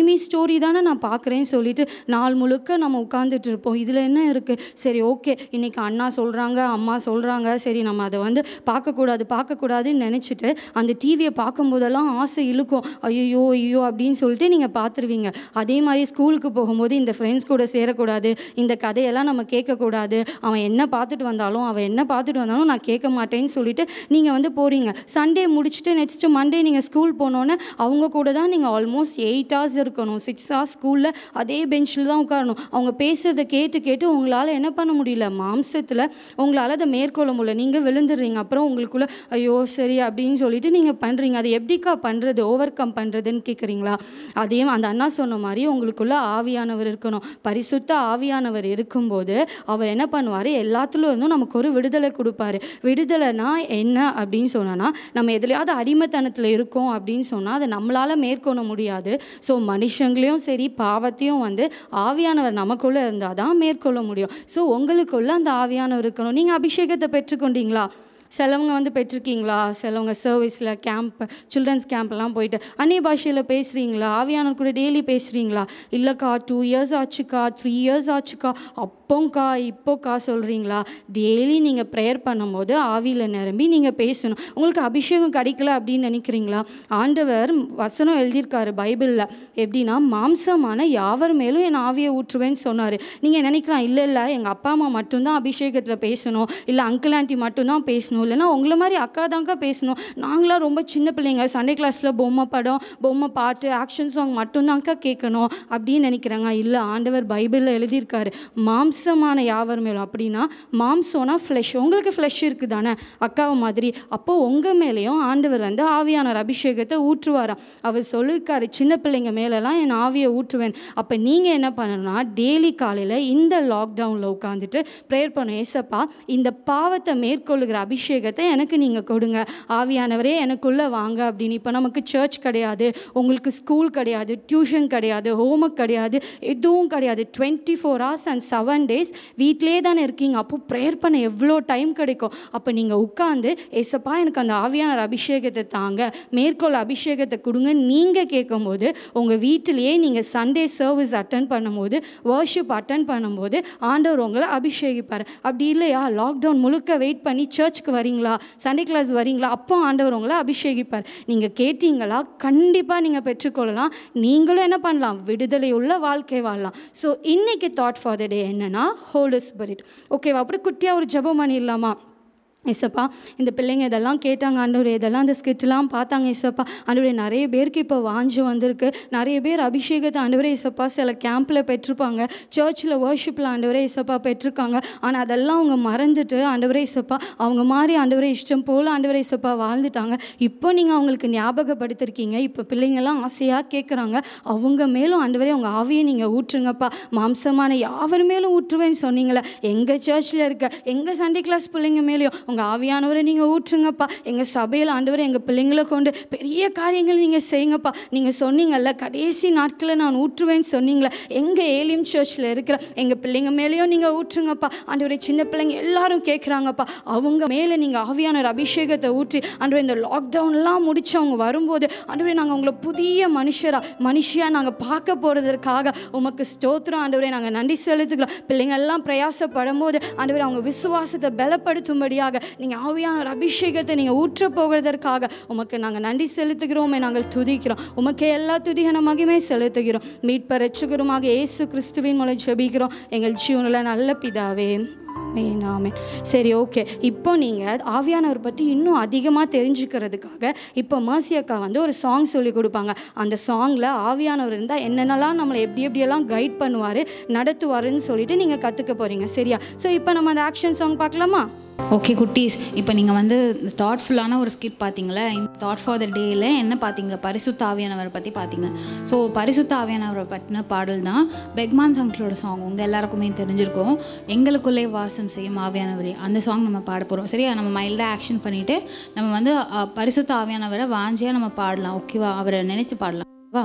எனிமி ஸ்டோரி தானே நான் பார்க்குறேன்னு சொல்லிட்டு நாள் முழுக்க நம்ம உட்காந்துட்டு இருப்போம் இதில் என்ன இருக்குது சரி ஓகே இன்றைக்கி அண்ணா சொல்கிறாங்க அம்மா சொல்கிறாங்க சரி நம்ம அதை வந்து பார்க்கக்கூடாது பார்க்கக்கூடாதுன்னு நினச்சிட்டு அந்த டிவியை பார்க்கும்போதெல்லாம் ஆசை இழுக்கும் ஐயோ ஐயோ அப்படின்னு சொல்லிட்டு நீங்கள் பார்த்துருவீங்க அதே மாதிரி ஸ்கூலுக்கு போகும்போது இந்த ஃப்ரெண்ட்ஸ் கூட சேரக்கூடாது இந்த கதையெல்லாம் நம்ம கேட்கக்கூடாது அவன் என்ன பார்த்துட்டு வந்தாலும் அவன் என்ன பார்த்துட்டு வந்தாலும் நான் கேட்க மாட்டேன்னு சொல்லிட்டு நீங்கள் வந்து போகிறீங்க சண்டே முடிச்சுட்டு நெக்ஸ்ட்டு மண்டே நீங்கள் ஸ்கூல் போனோன்னே அவங்க கூட தான் நீங்கள் ஆல்மோஸ்ட் எயிட் ஹவர்ஸ் இருக்கணும் சிக்ஸ் ஹவர்ஸ் ஸ்கூலில் அதே பெஞ்சில் தான் உட்காரணும் அவங்க பேசுகிறத கேட்டு கேட்டு உங்களால் என்ன பண்ண முடியல மாம்சத்தில் உங்களால் அதை மேற்கொள்ள முடியல நீங்கள் விழுந்துடுறீங்க அப்புறம் உங்களுக்குள்ள ஐயோ சரி அப்படின்னு சொல்லிட்டு நீங்கள் பண்ணுறீங்க அது எப்படிக்கா பண்ணுறது ஓவர் கம் பண்ணுறதுன்னு கேட்குறீங்களா அதே அந்த அண்ணா சொன்ன மாதிரி உங்களுக்குள்ள ஆவியானவர் இருக்கணும் பரிசுத்த ஆவியானவர் இருக்கும்போது அவர் என்ன பண்ணுவார் எல்லாத்துலேயும் இருந்தும் நமக்கு ஒரு விடுதலை கொடுப்பாரு விடுதலைனா என்ன அப்படின்னு சொன்னோன்னா நம்ம எதுலையாவது அடிமைத்தனத்தில் இருக்கோம் அப்படின்னு சொன்னால் அதை நம்மளால் மேற்கொள்ள முடியாது ஸோ மனுஷங்களையும் சரி பாவத்தையும் வந்து ஆவியானவர் நமக்குள்ளே இருந்தால் தான் மேற்கொள்ள முடியும் ஸோ உங்களுக்குள்ள அந்த ஆவியானவர் இருக்கணும் நீங்கள் அபிஷேகத்தை பெற்றுக்கொண்டீங்களா சிலவங்க வந்து பெற்றிருக்கீங்களா சிலவங்க சர்வீஸில் கேம்ப் சில்ட்ரன்ஸ் கேம்ப்லாம் போயிட்டு அந்நிய பாஷையில் பேசுகிறீங்களா ஆவியானவர் கூட டெய்லி பேசுகிறீங்களா இல்லைக்கா டூ இயர்ஸ் ஆச்சுக்கா த்ரீ இயர்ஸ் ஆச்சுக்கா அப்போங்க்கா இப்போக்கா சொல்கிறீங்களா டெய்லி நீங்கள் ப்ரேயர் பண்ணும்போது ஆவியில் நிரம்பி நீங்கள் பேசணும் உங்களுக்கு அபிஷேகம் கிடைக்கல அப்படின்னு நினைக்கிறீங்களா ஆண்டவர் வசனம் எழுதியிருக்காரு பைபிளில் எப்படின்னா மாம்சமான யாவர் மேலும் என் ஆவியை ஊற்றுவேன்னு சொன்னார் நீங்கள் நினைக்கலாம் இல்லை இல்லை எங்கள் அப்பா அம்மா மட்டும்தான் அபிஷேகத்தில் பேசணும் இல்லை அங்கிள் ஆண்டி மட்டும்தான் பேசணும் இல்லைன்னா உங்களை மாதிரி அக்கா தாங்க்கா பேசணும் நாங்களாம் ரொம்ப சின்ன பிள்ளைங்க சண்டே கிளாஸில் பொம்மை படம் பொம்மை பாட்டு ஆக்ஷன் சாங் மட்டும்தாங்க்கா கேட்கணும் அப்படின்னு நினைக்கிறாங்க இல்லை ஆண்டவர் பைபிளில் எழுதியிருக்காரு மாம்சமான யாவர் மேலும் அப்படின்னா மாம்சம்னா ஃப்ளெஷ் உங்களுக்கு ஃப்ளெஷ் இருக்குது தானே அக்காவை மாதிரி அப்போது உங்கள் மேலேயும் ஆண்டவர் வந்து ஆவியானவர் அபிஷேகத்தை ஊற்றுவாராம் அவர் சொல்லியிருக்காரு சின்ன பிள்ளைங்க மேலெல்லாம் என் ஆவியை ஊற்றுவேன் அப்போ நீங்கள் என்ன பண்ணணும்னா டெய்லி காலையில் இந்த லாக்டவுனில் உட்காந்துட்டு ப்ரேயர் பண்ண ஏசப்பா இந்த பாவத்தை மேற்கொள்ளுகிற அபிஷேகத்தை எனக்கு நீங்கள் கொடுங்க ஆவியானவரே எனக்குள்ளே வாங்க அப்படின்னு இப்போ நமக்கு சர்ச் கிடையாது உங்களுக்கு ஸ்கூல் கிடையாது டியூஷன் கிடையாது ஹோம்ஒர்க் கிடையாது எதுவும் கிடையாது twenty four hours and seven days வீட்டிலே தானே இருக்கீங்க அப்போ ப்ரேயர் பண்ண எவ்வளோ டைம் கிடைக்கும் அப்போ நீங்கள் உட்காந்து ஏசப்பா எனக்கு அந்த ஆவியானவர் அபிஷேகத்தை தாங்க மேற்கொள் அபிஷேகத்தை கொடுங்க நீங்கள் கேட்கும்போது உங்கள் வீட்டிலேயே நீங்கள் சண்டே சர்வீஸ் அட்டன் பண்ணும்போது வர்ஷிப் அட்டன் பண்ணும்போது ஆண்டவர் உங்களை அபிஷேகிப்பார் அப்படி இல்லையா லாக்டவுன் முழுக்க வெயிட் பண்ணி சர்ச்சுக்கு வரீங்களா சண்டே கிளாஸ் வரீங்களா அப்போ ஆண்டவர் உங்களை அபிஷேகிப்பார் நீங்கள் கேட்டீங்களா கண்டிப்பாக நீங்கள் பெற்றுக்கொள்ளலாம் நீங்களும் என்ன பண்ணலாம் விடுதலை உள்ள வாழ்க்கை வாழலாம் ஸோ இன்னைக்கு தாட் ஃபார் த டே என்னன்னா ஹோல்டு ஸ்பிரிட் ஓகேவா அப்படி குட்டியாக ஒரு ஜெபம் பண்ணிடலாமா ஏசப்பா இந்த பிள்ளைங்க இதெல்லாம் கேட்டாங்க ஆண்டவரே இதெல்லாம் அந்த ஸ்கிட்லாம் பார்த்தாங்க ஏசப்பா ஆண்டவரே நிறைய பேருக்கு இப்போ வாஞ்சி வந்திருக்கு நிறைய பேர் அபிஷேகத்தை ஆண்டவரே ஏசப்பா சில கேம்பில் பெற்றிருப்பாங்க சர்ச்சில் வர்ஷிப்பில் ஆண்டவரே ஏசப்பா பெற்றிருக்காங்க ஆனால் அதெல்லாம் அவங்க மறந்துட்டு ஆண்டவரே ஏசப்பா அவங்க மாதிரி ஆண்டவரே இஷ்டம் போல் ஆண்டவரே ஏசப்பா வாழ்ந்துட்டாங்க இப்போ நீங்கள் அவங்களுக்கு ஞாபகப்படுத்திருக்கீங்க இப்போ பிள்ளைங்கள்லாம் ஆசையாக கேட்குறாங்க அவங்க மேலும் ஆண்டவரே அவங்க ஆவியை நீங்கள் ஊற்றுங்கப்பா மாம்சமான யாவர் மேலும் ஊற்றுவேன்னு சொன்னீங்களே எங்கள் சர்ச்சில் இருக்க எங்கள் சண்டே கிளாஸ் பிள்ளைங்க மேலேயும் உங்கள் ஆவியானவரை நீங்கள் ஊற்றுங்கப்பா எங்கள் சபையில் ஆண்டவரை எங்கள் பிள்ளைங்களை கொண்டு பெரிய காரியங்கள் நீங்கள் செய்யுங்கப்பா நீங்கள் சொன்னீங்கல்ல கடைசி நாட்களில் நான் ஊற்றுவேன்னு சொன்னீங்களே எங்கள் ஏலியம் சர்ச்சில் இருக்கிற எங்கள் பிள்ளைங்க மேலேயும் நீங்கள் ஊற்றுங்கப்பா ஆண்டவரை சின்ன பிள்ளைங்க எல்லாரும் கேட்குறாங்கப்பா அவங்க மேலே நீங்கள் ஆவியான ஒரு அபிஷேகத்தை ஊற்றி ஆண்டவரை இந்த லாக்டவுன்லாம் முடிச்சு அவங்க வரும்போது ஆண்டவரை நாங்கள் உங்களை புதிய மனுஷரா மனுஷியாக நாங்கள் பார்க்க போகிறதற்காக உமக்கு ஸ்தோத்திரம் ஆண்டவரை நாங்கள் நன்றி செலுத்துக்கிறோம் பிள்ளைங்க எல்லாம் பிரயாசப்படும் போது ஆண்டவரை அவங்க விசுவாசத்தை பலப்படுத்தும்படியாக நீங்கள் ஆவியான ஒரு அபிஷேகத்தை நீங்கள் ஊற்ற போகிறதற்காக உமக்கு நாங்கள் நன்றி செலுத்துகிறோமே நாங்கள் துதிக்கிறோம் உமக்கே எல்லா துதிகன மகிமை செலுத்துகிறோம் மீட்ப ரட்சகருமாக இயேசு கிறிஸ்துவின் மூலம் ஜெபிக்கிறோம் எங்கள் ஜீவனில் நல்ல பிதாவே ஆமென் ஆமென் சரி ஓகே இப்போ நீங்கள் ஆவியானவர் பற்றி இன்னும் அதிகமாக தெரிஞ்சுக்கிறதுக்காக இப்போ மர்சி அக்கா வந்து ஒரு சாங் சொல்லி கொடுப்பாங்க அந்த சாங்கில் ஆவியானவர் இருந்தால் என்னென்னலாம் நம்மளை எப்படி எப்படியெல்லாம் கைட் பண்ணுவார் நடத்துவாருன்னு சொல்லிட்டு நீங்கள் கற்றுக்க போகிறீங்க சரியா ஸோ இப்போ நம்ம அந்த ஆக்ஷன் சாங் பார்க்கலாமா ஓகே குட்டீஸ் இப்போ நீங்கள் வந்து தாட்ஃபுல்லான ஒரு ஸ்கிட் பார்த்தீங்களே தாட் ஃபார் த டேயில் என்ன பார்த்தீங்க பரிசுத்த ஆவியானவரை பற்றி பார்த்தீங்க ஸோ பரிசுத்த ஆவியானவரை பற்றின பாடல் தான் பெக்மான் சங்களோட சாங் உங்கள் எல்லாருக்குமே தெரிஞ்சிருக்கும் எங்களுக்குள்ளே வாசம் செய்யும் ஆவியானவரே அந்த சாங் நம்ம பாட போகிறோம் சரியா நம்ம மைல்டாக ஆக்ஷன் பண்ணிவிட்டு நம்ம வந்து அஹ், பரிசுத்த ஆவியானவரை வாஞ்சியாக நம்ம பாடலாம் ஓகேவா அவரை நினச்சி பாடலாம் வா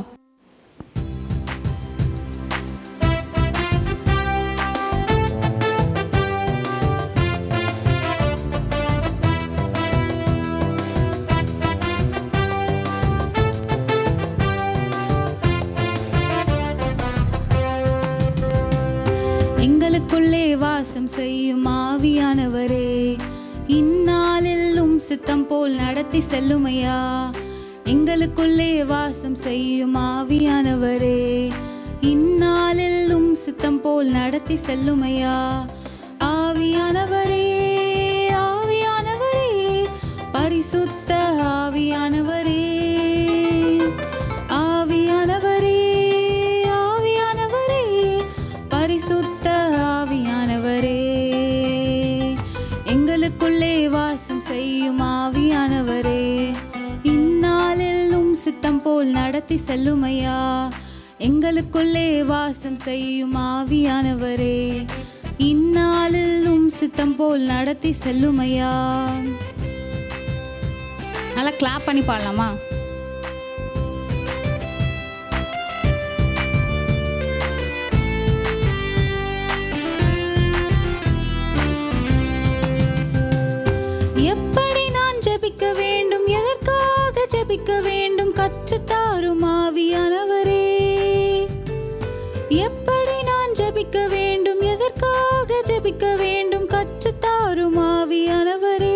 ஆ வாசம் செய்யும் ஆவியானவரே இந்நாளெல்லும் சித்தம் போல் நடத்தி செல்லுமையா எங்களுக்குள்ளே வாசம் செய்யும் ஆவியானவரே இந்நாளெல்லும் சித்தம் போல் நடத்தி செல்லுமையா ஆவியானவரே ஆவியானவரே பரிசுத்த ஆவியானவரே ஆவியானவரே ஆவியானவரே பரிசுத்த ஆவியானவரே எங்களுக்குள்ளே வாசம் செய்யும் ஆவியானவரே இந்நாளெல்லும் சித்தம் போல் நடத்தி செல்லுமையா எங்களுக்குள்ளே வாசம் செய்யும் ஆவியானவரே இந்நாளெல்லும் சித்தம் போல் நடத்தி செல்லுமையா நல்லா கிளாப் பண்ணி பாடலாமா எப்படி நான் ஜெபிக்க வேண்டும் எதற்காக ஜெபிக்க வேண்டும் கற்றுத்தாரும் ஆவியானவரே எப்படி நான் ஜெபிக்க வேண்டும் எதற்காக ஜெபிக்க வேண்டும் கற்றுத்தாரும் ஆவியானவரே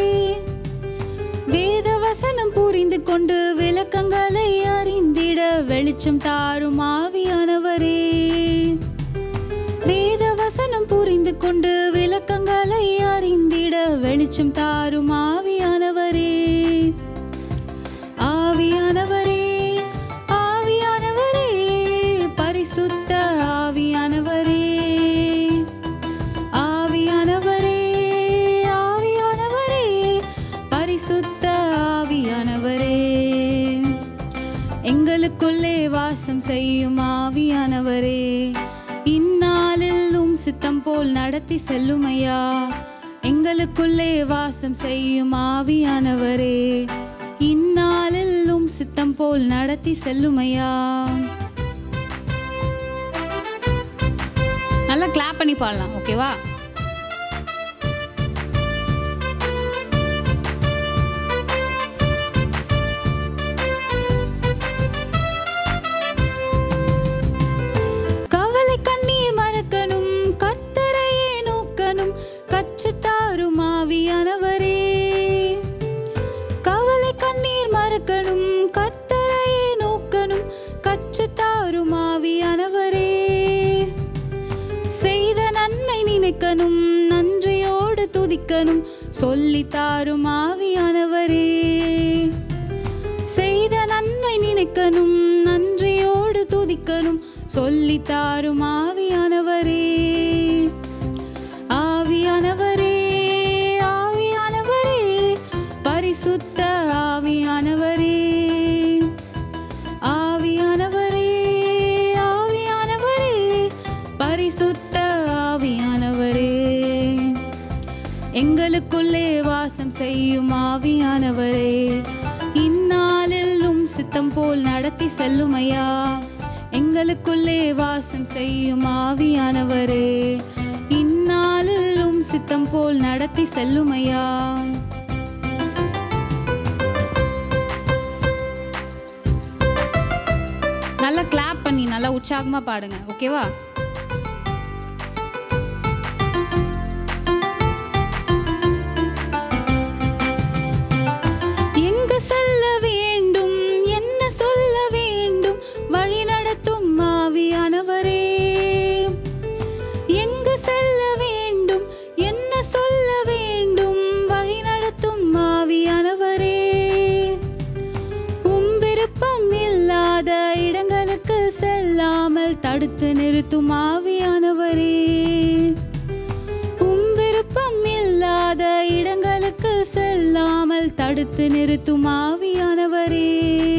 வேத வசனம் புரிந்து கொண்டு விளக்கங்களை அறிந்திட வெளிச்சம் தாரும் ஆவியானவரே வேத வசனம் புரிந்து கொண்டு விளக்கங்களை அறிந்திட வெளிச்சம் தாரும் ஆவியானவரே ஆவியானவரே ஆவியானவரே பரிசுத்த ஆவியானவரே ஆவியானவரே ஆவியானவரே பரிசுத்த ஆவியானவரே எங்களுக்குள்ளே வாசம் செய்யும் ஆவியானவரே இந்நாளெல்லும் சித்தம் போல் நடத்தி செல்லுமையா எங்களுக்குள்ளே வாசம் செய்யும் ஆவியானவரே இந்நாளெல்லும் சித்தம் போல் நடத்தி செல்லுமையா நல்லா கிளாப் பண்ணி பாடலாம் ஓகேவா கவலை கண்ணீர் மறக்கணும் கர்த்தரையே நோக்கணும் கற்றுத்தாரும் ஆவியானவரே கவலை கண்ணீர் மறக்கணும் கர்த்தரையே நோக்கணும் கற்றுத்தாரும் ஆவியானவரே செய்த நன்மை நினைக்கணும் நன்றியோடு துதிக்கணும் சொல்லித்தாரும் ஆவியானவரே செய்த நன்மை நினைக்கணும் நன்றியோடு துதிக்கணும் சொல்லித்தாரும் ஆவியானவரே ஆவியானவரே ஆவியானவரே பரிசுத்த ஆவியானவரே ஆவியானவரே ஆவியானவரே பரிசுத்த ஆவியானவரே எங்களுக்குள்ளே வாசம் செய்யும் ஆவியானவரே இந்நாளெல்லும் சித்தம் போல் நடத்தி செல்லுமையா எங்களுக்குள்ளே வாசம் செய்யும் ஆவியானவரே இந்நாளெல்லும் சித்தம் போல் நடத்தி செல்லுமையா நல்லா கிளாப் பண்ணி நல்லா உற்சாகமா பாடுங்க ஓகேவா எங்கு செல்ல வேண்டும் என்ன சொல்ல வேண்டும் வழி நடத்தும் ஆவியானவரே எங்கு செல்ல வேண்டும் என்ன சொல்ல வேண்டும் வழி நடத்தும் ஆவியானவரே உம் விருப்பம் இல்லாத இடங்களுக்கு செல்லாமல் தடுத்து நிறுத்தும் ஆவியானவரே உம் விருப்பம் இல்லாத இடங்களுக்கு செல்லாமல் தடுத்து நிறுத்தும் ஆவியானவரே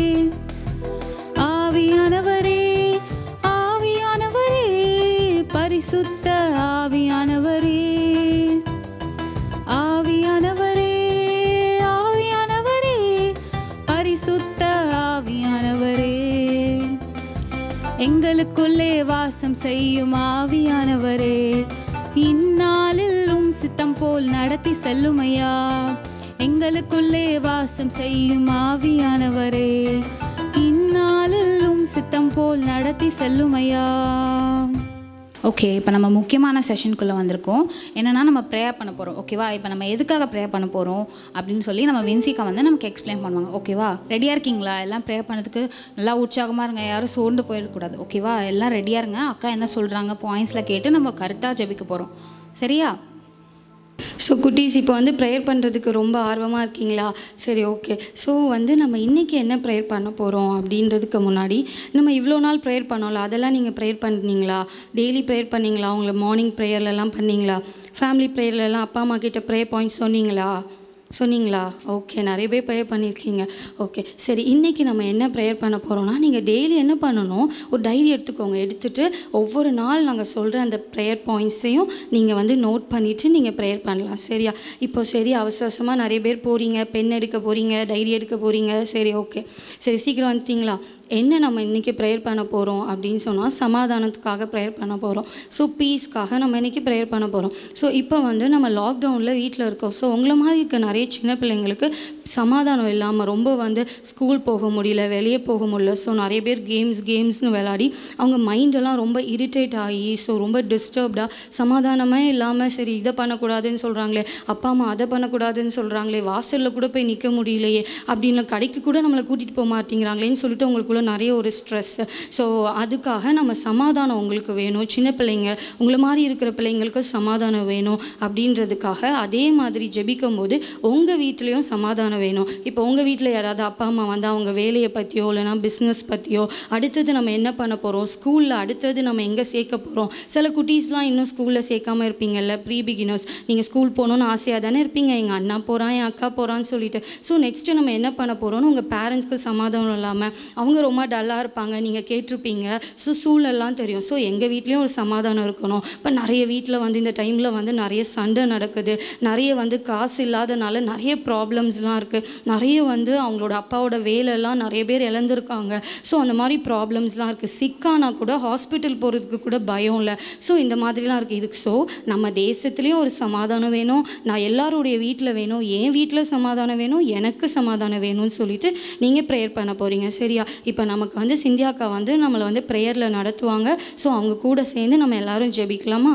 ஆவியானவரே ஆவியானவரே பரிசுத்த ஆவியானவரே ஆவியானவரே ஆவியானவரே பரிசுத்த ஆவியானவரே எங்களுக்குள்ளே வாசம் செய்யும் ஆவியானவரே இந்நாளிலும் சித்தம் போல் நடத்தி செல்லுமையா எங்களுக்குள்ளே வாசம் செய்யும் ஆவியானவரே இந்நாளிலும் சித்தம் போல் நடத்தி செல்லுமையா ஓகே இப்போ நம்ம முக்கியமான செஷனுக்குள்ளே வந்திருக்கோம் என்னென்னா நம்ம ப்ரேயர் பண்ண போகிறோம் ஓகேவா இப்போ நம்ம எதுக்காக ப்ரேயர் பண்ண போகிறோம் அப்படின்னு சொல்லி நம்ம வின்சிகா வந்து நமக்கு எக்ஸ்பிளைன் பண்ணுவாங்க ஓகேவா ரெடியாக இருக்கீங்களா எல்லாம் ப்ரேயர் பண்ணதுக்கு நல்லா உற்சாகமாக இருங்க யாரும் சோர்ந்து போயிடக்கூடாது ஓகேவா எல்லாம் ரெடியாக இருங்க அக்கா என்ன சொல்கிறாங்க பாயிண்ட்ஸில் கேட்டு நம்ம கருத்தாக ஜெபிக்க போகிறோம் சரியா ஸோ குட்டீஸ் இப்போ வந்து ப்ரேயர் பண்ணுறதுக்கு ரொம்ப ஆர்வமாக இருக்கீங்களா சரி ஓகே ஸோ வந்து நம்ம இன்றைக்கி என்ன ப்ரேயர் பண்ண போகிறோம் அப்படின்றதுக்கு முன்னாடி நம்ம இவ்வளோ நாள் ப்ரேயர் பண்ணோம்ல அதெல்லாம் நீங்கள் ப்ரேயர் பண்ணீங்களா டெய்லி ப்ரேயர் பண்ணீங்களா உங்களை மார்னிங் ப்ரேயர்லலாம் பண்ணீங்களா ஃபேமிலி ப்ரேயர்லலாம் அப்பா அம்மா கிட்ட ப்ரே பாயிண்ட்ஸ் சொன்னீங்களா சொன்னீங்களா ஓகே நிறைய பேர் ப்ரேயர் பண்ணியிருக்கீங்க ஓகே சரி இன்றைக்கி நம்ம என்ன ப்ரேயர் பண்ண போகிறோம்னா நீங்கள் டெய்லி என்ன பண்ணணும் ஒரு டைரி எடுத்துக்கோங்க எடுத்துகிட்டு ஒவ்வொரு நாள் நாங்கள் சொல்கிற அந்த ப்ரேயர் பாயிண்ட்ஸையும் நீங்கள் வந்து நோட் பண்ணிவிட்டு நீங்கள் ப்ரேயர் பண்ணலாம் சரியா இப்போ சரி அவசர அவசரமாக நிறைய பேர் போகிறீங்க பென் எடுக்க போகிறீங்க டைரி எடுக்க போகிறீங்க சரி ஓகே சரி சீக்கிரம் வந்துட்டீங்களா என்ன நம்ம இன்றைக்கி ப்ரேயர் பண்ண போகிறோம் அப்படின்னு சொன்னால் சமாதானத்துக்காக ப்ரேயர் பண்ண போகிறோம் ஸோ பீஸ்க்காக நம்ம இன்றைக்கி ப்ரேயர் பண்ண போகிறோம் ஸோ இப்போ வந்து நம்ம லாக்டவுனில் வீட்டில் இருக்கோம் ஸோ உங்களை மாதிரி இருக்க நிறைய சின்ன பிள்ளைங்களுக்கு சமாதானம் இல்லாமல் ரொம்ப வந்து ஸ்கூல் போக முடியல வெளியே போக முடியல ஸோ நிறைய பேர் கேம்ஸ் கேம்ஸ்னு விளையாடி அவங்க மைண்டெல்லாம் ரொம்ப இரிட்டேட் ஆகி ஸோ ரொம்ப டிஸ்டர்ப்டாக சமாதானமே இல்லாமல் சரி இதை பண்ணக்கூடாதுன்னு சொல்கிறாங்களே அப்பா அம்மா அதை பண்ணக்கூடாதுன்னு சொல்கிறாங்களே வாசலில் கூட போய் நிற்க முடியலையே அப்படின்னு கடைக்கு கூட நம்மளை கூட்டிகிட்டு போக மாட்டேங்கிறாங்களேன்னு சொல்லிட்டு உங்களுக்குள்ள நிறைய ஒரு ஸ்ட்ரெஸ் ஸோ அதுக்காக நம்ம சமாதானம் உங்களுக்கு வேணும் சின்ன பிள்ளைங்க உங்களை மாதிரி இருக்கிற பிள்ளைங்களுக்கு சமாதானம் வேணும் அப்படின்றதுக்காக அதே மாதிரி ஜெபிக்கும் போது உங்கள் வீட்லேயும் சமாதானம் வேணும் இப்போ உங்கள் வீட்டில் யாராவது அப்பா அம்மா வந்து அவங்க வேலையை பற்றியோ இல்லைனா பிஸ்னஸ் பற்றியோ அடுத்தது நம்ம என்ன பண்ண போகிறோம் ஸ்கூலில் அடுத்தது நம்ம எங்கே சேர்க்க போகிறோம் சில குட்டீஸ்லாம் இன்னும் ஸ்கூலில் சேர்க்காம இருப்பீங்கல்ல ப்ரீ பிகினர்ஸ் நீங்கள் ஸ்கூல் போகணுன்னு ஆசையாக தானே இருப்பீங்க எங்கள் அண்ணா போகிறான் என் அக்கா போகிறான்னு சொல்லிட்டு ஸோ நெக்ஸ்ட்டு நம்ம என்ன பண்ண போகிறோம்னு உங்கள் பேரண்ட்ஸ்க்கு சமாதானம் இல்லாமல் அவங்க ரொம்ப டல்லாக இருப்பாங்க நீங்கள் கேட்டிருப்பீங்க ஸோ சூழல்லாம் தெரியும் ஸோ எங்கள் வீட்லேயும் ஒரு சமாதானம் இருக்கணும் இப்போ நிறைய வீட்டில் வந்து இந்த டைமில் வந்து நிறைய சண்டை நடக்குது நிறைய வந்து காசு இல்லாதனால நிறைய ப்ராப்ளம்ஸ்லாம் இருக்குது நிறைய வந்து அவங்களோட அப்பாவோட வேலைலாம் நிறைய பேர் இழந்திருக்காங்க ஸோ அந்த மாதிரி ப்ராப்ளம்ஸ்லாம் இருக்குது சிக்கானா கூட ஹாஸ்பிட்டல் போகிறதுக்கு கூட பயம் இல்லை ஸோ இந்த மாதிரிலாம் இருக்குது இதுக்கு ஸோ நம்ம தேசத்துலேயும் ஒரு சமாதானம் வேணும் நான் எல்லாருடைய வீட்டில் வேணும் என் வீட்டில் சமாதானம் வேணும் எனக்கு சமாதானம் வேணும்னு சொல்லிட்டு நீங்கள் ப்ரேயர் பண்ண போகிறீங்க சரியா இப்போ நமக்கு வந்து சிந்தியாக்கா வந்து நம்மளை வந்து ப்ரேயரில் நடத்துவாங்க ஸோ அவங்க கூட சேர்ந்து நம்ம எல்லாரும் ஜெபிக்கலாமா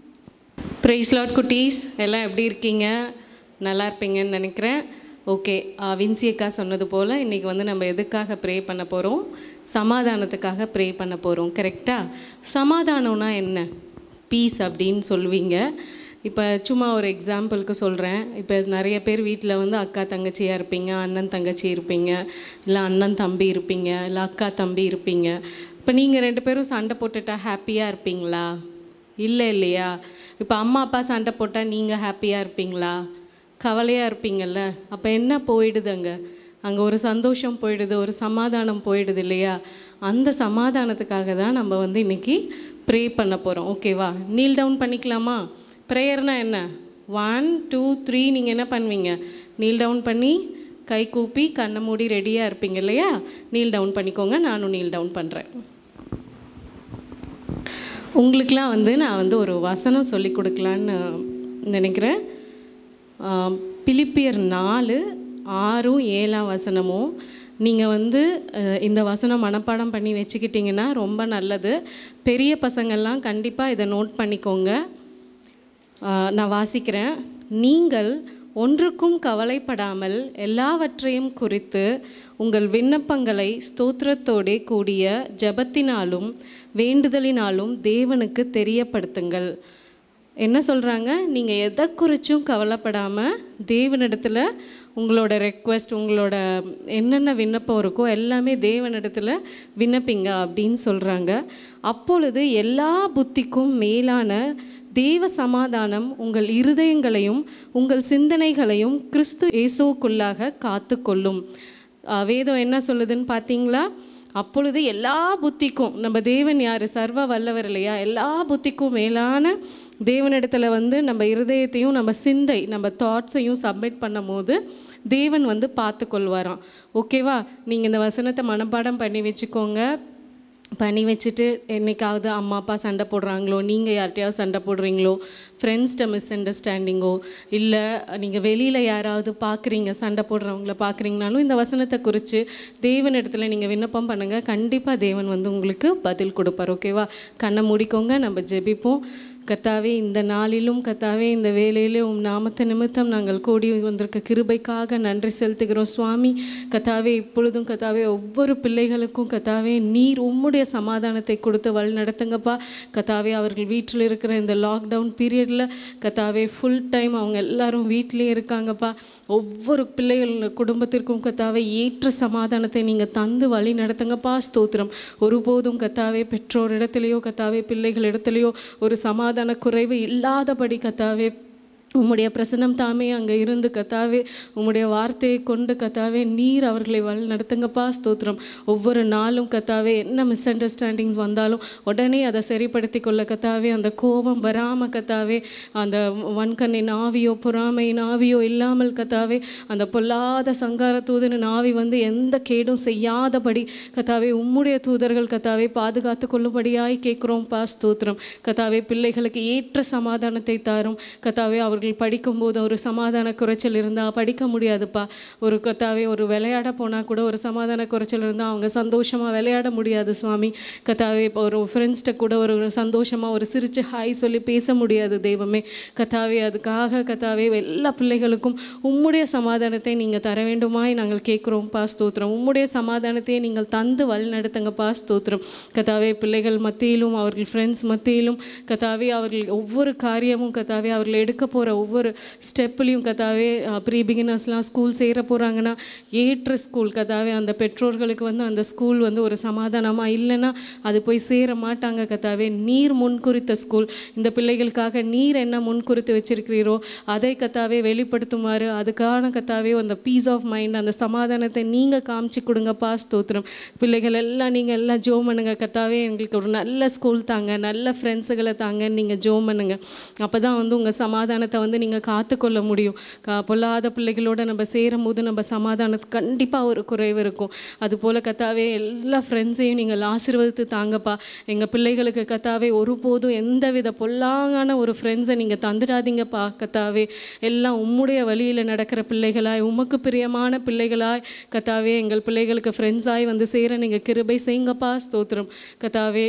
ப்ரைஸ் லாட் குட்டீஸ் எல்லாம் எப்படி இருக்கீங்க நல்லா இருப்பீங்கன்னு நினைக்கிறேன் ஓகே வின்சி அக்கா சொன்னது போல் இன்றைக்கி வந்து நம்ம எதுக்காக ப்ரே பண்ண போகிறோம் சமாதானத்துக்காக ப்ரே பண்ண போகிறோம் கரெக்டாக சமாதானம்னா என்ன பீஸ் அப்படின்னு சொல்லுவீங்க இப்போ சும்மா ஒரு எக்ஸாம்பிளுக்கு சொல்கிறேன் இப்போ நிறைய பேர் வீட்டில் வந்து அக்கா தங்கச்சியாக இருப்பீங்க அண்ணன் தங்கச்சி இருப்பீங்க இல்லை அண்ணன் தம்பி இருப்பீங்க இல்லை அக்கா தம்பி இருப்பீங்க இப்போ நீங்கள் ரெண்டு பேரும் சண்டை போட்டுட்டா ஹாப்பியாக இருப்பீங்களா இல்லை இல்லையா இப்போ அம்மா அப்பா சண்டை போட்டால் நீங்கள் ஹாப்பியாக இருப்பீங்களா கவலையாக இருப்பீங்கள்ல அப்போ என்ன போயிடுதுங்க அங்கே ஒரு சந்தோஷம் போயிடுது ஒரு சமாதானம் போயிடுது இல்லையா அந்த சமாதானத்துக்காக தான் நம்ம வந்து இன்றைக்கி ப்ரே பண்ண போகிறோம் ஓகேவா நீல் டவுன் பண்ணிக்கலாமா ப்ரேயர்னா என்ன ஒன் டூ த்ரீ நீங்கள் என்ன பண்ணுவீங்க நீல் டவுன் பண்ணி கை கூப்பி கண்ணை மூடி ரெடியாக இருப்பீங்க இல்லையா நீல் டவுன் பண்ணிக்கோங்க நானும் நீல் டவுன் பண்ணுறேன் உங்களுக்கெலாம் வந்து நான் வந்து ஒரு வசனம் சொல்லி கொடுக்கலான்னு நினைக்கிறேன் ஆம், பிலிப்பியர் நாலு ஆறும் ஏழாம் வசனமும் நீங்கள் வந்து அஹ், இந்த வசனம் மனப்பாடம் பண்ணி வச்சுக்கிட்டிங்கன்னா ரொம்ப நல்லது பெரிய பசங்கள்லாம் கண்டிப்பாக இதை நோட் பண்ணிக்கோங்க ஆஹ் நான் வாசிக்கிறேன் நீங்கள் ஒன்றுக்கும் கவலைப்படாமல் எல்லாவற்றையும் குறித்து உங்கள் விண்ணப்பங்களை ஸ்தோத்திரத்தோடே கூடிய ஜெபத்தினாலும் வேண்டுதலினாலும் தேவனுக்கு தெரியப்படுத்துங்கள் என்ன சொல்கிறாங்க நீங்கள் எதை குறிச்சும் கவலைப்படாமல் தேவனிடத்தில் உங்களோட ரெக்வெஸ்ட் உங்களோட என்னென்ன விண்ணப்பம் இருக்கோ எல்லாமே தேவனிடத்தில் விண்ணப்பிங்க அப்படின்னு சொல்கிறாங்க அப்பொழுது எல்லா புத்திக்கும் மேலான தேவ சமாதானம் உங்கள் இருதயங்களையும் உங்கள் சிந்தனைகளையும் கிறிஸ்து இயேசுவுக்குள்ளாக காத்துக்கொள்ளும் அஹ் வேதம் என்ன சொல்லுதுன்னு பார்த்தீங்களா அப்பொழுது எல்லா புத்திக்கும் நம்ம தேவன் யார் சர்வ வல்லவர் இல்லையா எல்லா புத்திக்கும் மேலான தேவனிடத்துல வந்து நம்ம இருதயத்தையும் நம்ம சிந்தை நம்ம தாட்ஸையும் சப்மிட் பண்ணும் போது தேவன் வந்து பார்த்து கொள்வாராம் ஓகேவா நீங்கள் இந்த வசனத்தை மனப்பாடம் பண்ணி வச்சுக்கோங்க பண்ணி வச்சுட்டு என்னைக்காவது அம்மா அப்பா சண்டை போடுறாங்களோ நீங்கள் யார்கிட்டயாவது சண்டை போடுறீங்களோ ஃப்ரெண்ட்ஸ்கிட்ட மிஸ் அண்டர்ஸ்டாண்டிங்கோ இல்லை நீங்கள் வெளியில் யாராவது பார்க்குறீங்க சண்டை போடுறவங்கள பார்க்குறீங்கனாலும் இந்த வசனத்தை குறித்து தேவன் இடத்துல நீங்கள் விண்ணப்பம் பண்ணுங்கள் கண்டிப்பாக தேவன் வந்து உங்களுக்கு பதில் கொடுப்பார் ஓகேவா கண்ணை மூடிக்கோங்க நம்ம ஜெபிப்போம் கத்தாவே இந்த நாளிலும் கத்தாவே இந்த வேலையிலும் உம் நாமத்தை நிமித்தம் நாங்கள் கூடி வந்திருக்க கிருபைக்காக நன்றி செலுத்துகிறோம் சுவாமி கத்தாவே இப்பொழுதும் கத்தாவே ஒவ்வொரு பிள்ளைகளுக்கும் கத்தாவே நீர் உம்முடைய சமாதானத்தை கொடுத்து வழி நடத்துங்கப்பா கத்தாவே அவர்கள் வீட்டில் இருக்கிற இந்த லாக்டவுன் பீரியடில் கத்தாவே ஃபுல் டைம் அவங்க எல்லாரும் வீட்டிலே இருக்காங்கப்பா ஒவ்வொரு பிள்ளைகள் குடும்பத்திற்கும் கத்தாவே ஏற்ற சமாதானத்தை நீங்கள் தந்து வழி நடத்துங்கப்பா ஸ்தோத்திரம் ஒருபோதும் கத்தாவே பெற்றோர் இடத்துலையோ கத்தாவே பிள்ளைகள் இடத்துலையோ ஒரு சமாதான குறைவு இல்லாதபடி கத்தாவே உம்முடைய பிரசனம் தாமே அங்கே இருந்து கத்தாவே உம்முடைய வார்த்தையை கொண்டு கத்தாவே நீர் அவர்களை வழி நடத்துங்கப்பா ஸ்தோத்திரம் ஒவ்வொரு நாளும் கத்தாவே என்ன மிஸ் அண்டர்ஸ்டாண்டிங்ஸ் வந்தாலும் உடனே அதை சரிப்படுத்தி கொள்ள கத்தாவே அந்த கோபம் வராமல் கத்தாவே அந்த வன்கண்ணின் ஆவியோ பொறாமையின் ஆவியோ இல்லாமல் கத்தாவே அந்த பொல்லாத சங்கார தூதனின் ஆவி வந்து எந்த கேடும் செய்யாதபடி கத்தாவே உம்முடைய தூதர்கள் கத்தாவே பாதுகாத்து கொள்ளும்படியாய் கேட்குறோம் பா ஸ்தோத்திரம் கத்தாவே பிள்ளைகளுக்கு ஏற்ற சமாதானத்தை தாரும் கத்தாவே அவர்கள் படிக்கும்போது ஒரு சமாதான குறைச்சல் இருந்தால் படிக்க முடியாதுப்பா ஒரு கத்தாவே ஒரு விளையாட போனால் கூட ஒரு சமாதான குறைச்சல் இருந்தால் அவங்க சந்தோஷமாக விளையாட முடியாது சுவாமி கத்தாவே இப்போ ஒரு ஃப்ரெண்ட்ஸ்கிட்ட கூட ஒரு சந்தோஷமாக ஒரு சிரிச்சு ஹாய் சொல்லி பேச முடியாது தெய்வமே கத்தாவே அதுக்காக கத்தாவே எல்லா பிள்ளைகளுக்கும் உம்முடைய சமாதானத்தை நீங்கள் தர வேண்டுமாய் நாங்கள் கேட்குறோம் பா ஸ்தோத்திரம் உம்முடைய சமாதானத்தை நீங்கள் தந்து வழி நடத்துங்க பா ஸ்தோத்திரம் கத்தாவே பிள்ளைகள் மத்தியிலும் அவர்கள் ஃப்ரெண்ட்ஸ் மத்தியிலும் கத்தாவே அவர்கள் ஒவ்வொரு காரியமும் கத்தாவே அவர்கள் எடுக்க போகிற ஒவ்வொரு ஸ்டெப்லேயும் கத்தாவே ப்ரீ பிகினர்ஸ்லாம் ஸ்கூல் சேர போகிறாங்கன்னா ஏற்ற ஸ்கூல் கத்தாவே அந்த பெற்றோர்களுக்கு வந்து அந்த ஸ்கூல் வந்து ஒரு சமாதானமாக இல்லைன்னா அது போய் சேர மாட்டாங்க கத்தாவே நீர் முன்குறித்த ஸ்கூல் இந்த பிள்ளைகளுக்காக நீர் என்ன முன்குறித்து வச்சிருக்கிறீரோ அதை கத்தாவே வெளிப்படுத்துமாறு அதுக்கான கத்தாவே அந்த பீஸ் ஆஃப் மைண்ட் அந்த சமாதானத்தை நீங்கள் காமிச்சு கொடுங்கப்பா ஸ்தோத்திரம் பிள்ளைகள் எல்லாம் நீங்கள் எல்லாம் ஜோ பண்ணுங்க கத்தாவே எங்களுக்கு ஒரு நல்ல ஸ்கூல் தாங்க நல்ல ஃப்ரெண்ட்ஸுகளை தாங்கன்னு நீங்கள் ஜோ பண்ணுங்க அப்போ தான் வந்து உங்கள் சமாதானத்தை வந்து நீங்கள் காத்துக்கொள்ள முடியும் கா பொல்லாத பிள்ளைகளோட நம்ம சேரும் போது நம்ம சமாதானத்துக்கு கண்டிப்பாக ஒரு குறைவு இருக்கும் அதுபோல் கத்தாவே எல்லா ஃப்ரெண்ட்ஸையும் நீங்கள் ஆசீர்வதித்து தாங்கப்பா எங்கள் பிள்ளைகளுக்கு கத்தாவே ஒருபோதும் எந்தவித பொல்லாங்கான ஒரு ஃப்ரெண்ட்ஸை நீங்கள் தந்துடாதீங்கப்பா கத்தாவே எல்லாம் உம்முடைய வழியில் நடக்கிற பிள்ளைகளாய் உமக்கு பிரியமான பிள்ளைகளாய் கத்தாவே எங்கள் பிள்ளைகளுக்கு ஃப்ரெண்ட்ஸாய் வந்து சேர நீங்கள் கிருபை செய்யுங்கப்பா ஸ்தோத்திரம் கத்தாவே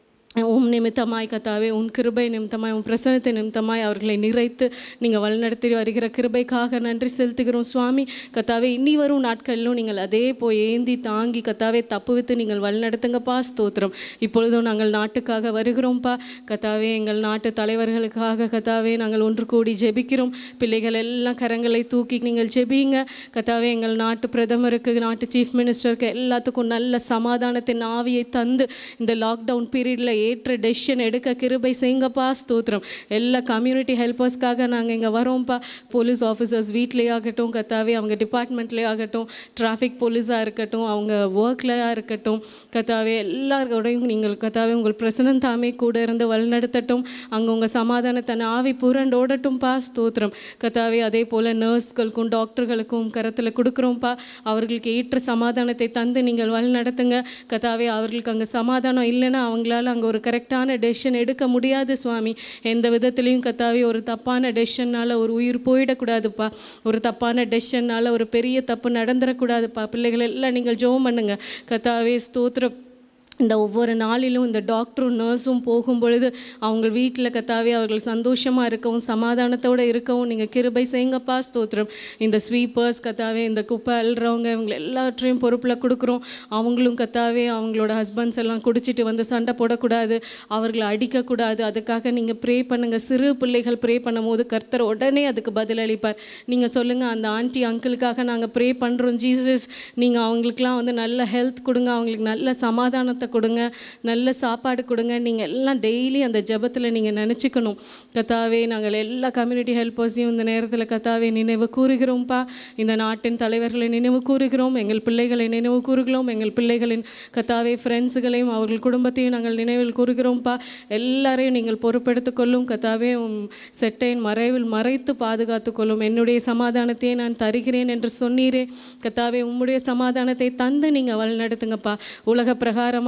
உம் நிமித்தமாய் கத்தாவே உன் கிருபை நிமித்தமாய் உன் பிரசனத்தை நிமித்தமாய் அவர்களை நிறைத்து நீங்கள் வழிநடத்தி வருகிற கிருபைக்காக நன்றி செலுத்துகிறோம் சுவாமி கத்தாவே இனி வரும் நாட்களிலும் நீங்கள் அதே போய் ஏந்தி தாங்கி கத்தாவே தப்புவித்து நீங்கள் வழிநடத்துங்கப்பா ஸ்தோத்திரம் இப்பொழுதும் நாங்கள் நாட்டுக்காக வருகிறோம்ப்பா கத்தாவே எங்கள் நாட்டு தலைவர்களுக்காக கத்தாவே நாங்கள் ஒன்று கூடி ஜெபிக்கிறோம் பிள்ளைகள் எல்லாம் கரங்களை தூக்கி நீங்கள் ஜெபிங்க கத்தாவே எங்கள் நாட்டு பிரதமருக்கு நாட்டு சீஃப் மினிஸ்டருக்கு எல்லாத்துக்கும் நல்ல சமாதானத்தின் ஆவியை தந்து இந்த லாக்டவுன் பீரியடில் ஏற்ற டெசிஷன் எடுக்க கிருபை செய்யுங்கப்பா ஸ்தோத்திரம் எல்லா கம்யூனிட்டி ஹெல்ப்பர்ஸ்க்காக நாங்கள் இங்கே வரோம்ப்பா போலீஸ் ஆஃபீஸர்ஸ் வீட்லேயே ஆகட்டும் கத்தாவே அவங்க டிபார்ட்மெண்ட்லேயே ஆகட்டும் டிராஃபிக் போலீஸாக இருக்கட்டும் அவங்க ஒர்க்லையாக இருக்கட்டும் கத்தாவே எல்லாரோடையும் நீங்கள் கத்தாவே உங்கள் பிரசனம் தாமே கூட இருந்து வழிநடத்தட்டும் அங்கே உங்கள் சமாதானத்தை ஆவி புரண்டோடட்டும்ப்பா ஸ்தோத்திரம் கத்தாவே அதே போல் நர்ஸ்களுக்கும் டாக்டர்களுக்கும் கரத்தில் கொடுக்குறோம்ப்பா அவர்களுக்கு ஏற்ற சமாதானத்தை தந்து நீங்கள் வழி நடத்துங்க கத்தாவே அவர்களுக்கு அங்கே சமாதானம் இல்லைன்னா அவங்களால அங்கே ஒரு கரெக்டான டெசிஷன் எடுக்க முடியாது சுவாமி எந்த விதத்துலேயும் கத்தாவே ஒரு தப்பான டெசிஷனால் ஒரு உயிர் போயிடக்கூடாதுப்பா ஒரு தப்பான டெசிஷனால் ஒரு பெரிய தப்பு நடந்துடக்கூடாதுப்பா பிள்ளைகள் எல்லாம் நீங்கள் ஜெபம் பண்ணுங்க கத்தாவே ஸ்தோத்திரம் இந்த ஒவ்வொரு நாளிலும் இந்த டாக்டரும் நர்ஸும் போகும் பொழுது அவங்க வீட்டில் கத்தாவே அவர்கள் சந்தோஷமாக இருக்கவும் சமாதானத்தோடு இருக்கவும் நீங்கள் கிருபை செய்யுங்கப்பா ஸ்தோத்திரம் இந்த ஸ்வீப்பர்ஸ் கத்தாவே இந்த குப்பை அல்றவங்க இவங்க எல்லாவற்றையும் பொறுப்பில் கொடுக்குறோம் அவங்களும் கத்தாவே அவங்களோட ஹஸ்பண்ட்ஸ் எல்லாம் குடிச்சிட்டு வந்து சண்டை போடக்கூடாது அவர்களை அடிக்கக்கூடாது அதுக்காக நீங்கள் ப்ரே பண்ணுங்கள் சிறு பிள்ளைகள் ப்ரே பண்ணும்போது கர்த்தர் உடனே அதுக்கு பதிலளிப்பார் நீங்கள் சொல்லுங்கள் அந்த ஆண்டி அங்கிளுக்காக நாங்கள் ப்ரே பண்ணுறோம் ஜீசஸ் நீங்கள் அவங்களுக்குலாம் வந்து நல்ல ஹெல்த் கொடுங்க அவங்களுக்கு நல்ல சமாதானத்தை கொடுங்க நல்ல சாப்பாடு கொடுங்க நீங்கள் எல்லாம் டெய்லி அந்த ஜெபத்தில் நீங்கள் நினச்சிக்கணும் கத்தாவே நாங்கள் எல்லா கம்யூனிட்டி ஹெல்ப்பர்ஸையும் இந்த நேரத்தில் கத்தாவே நினைவு கூறுகிறோம்ப்பா இந்த நாட்டின் தலைவர்களை நினைவு கூறுகிறோம் எங்கள் பிள்ளைகளை நினைவு கூறுகிறோம் எங்கள் பிள்ளைகளின் கத்தாவே ஃப்ரெண்ட்ஸுகளையும் அவர்கள் குடும்பத்தையும் நாங்கள் நினைவில் கூறுகிறோம்ப்பா எல்லாரையும் நீங்கள் பொறுப்பெடுத்துக் கொள்ளும் கத்தாவே உம் செட்டையின் மறைவில் மறைத்து பாதுகாத்துக் கொள்ளும் என்னுடைய சமாதானத்தையே நான் தருகிறேன் என்று சொன்னீரே கத்தாவே உம்முடைய சமாதானத்தை தந்து நீங்கள் வழிநடத்துங்கப்பா உலக பிரகாரமாய்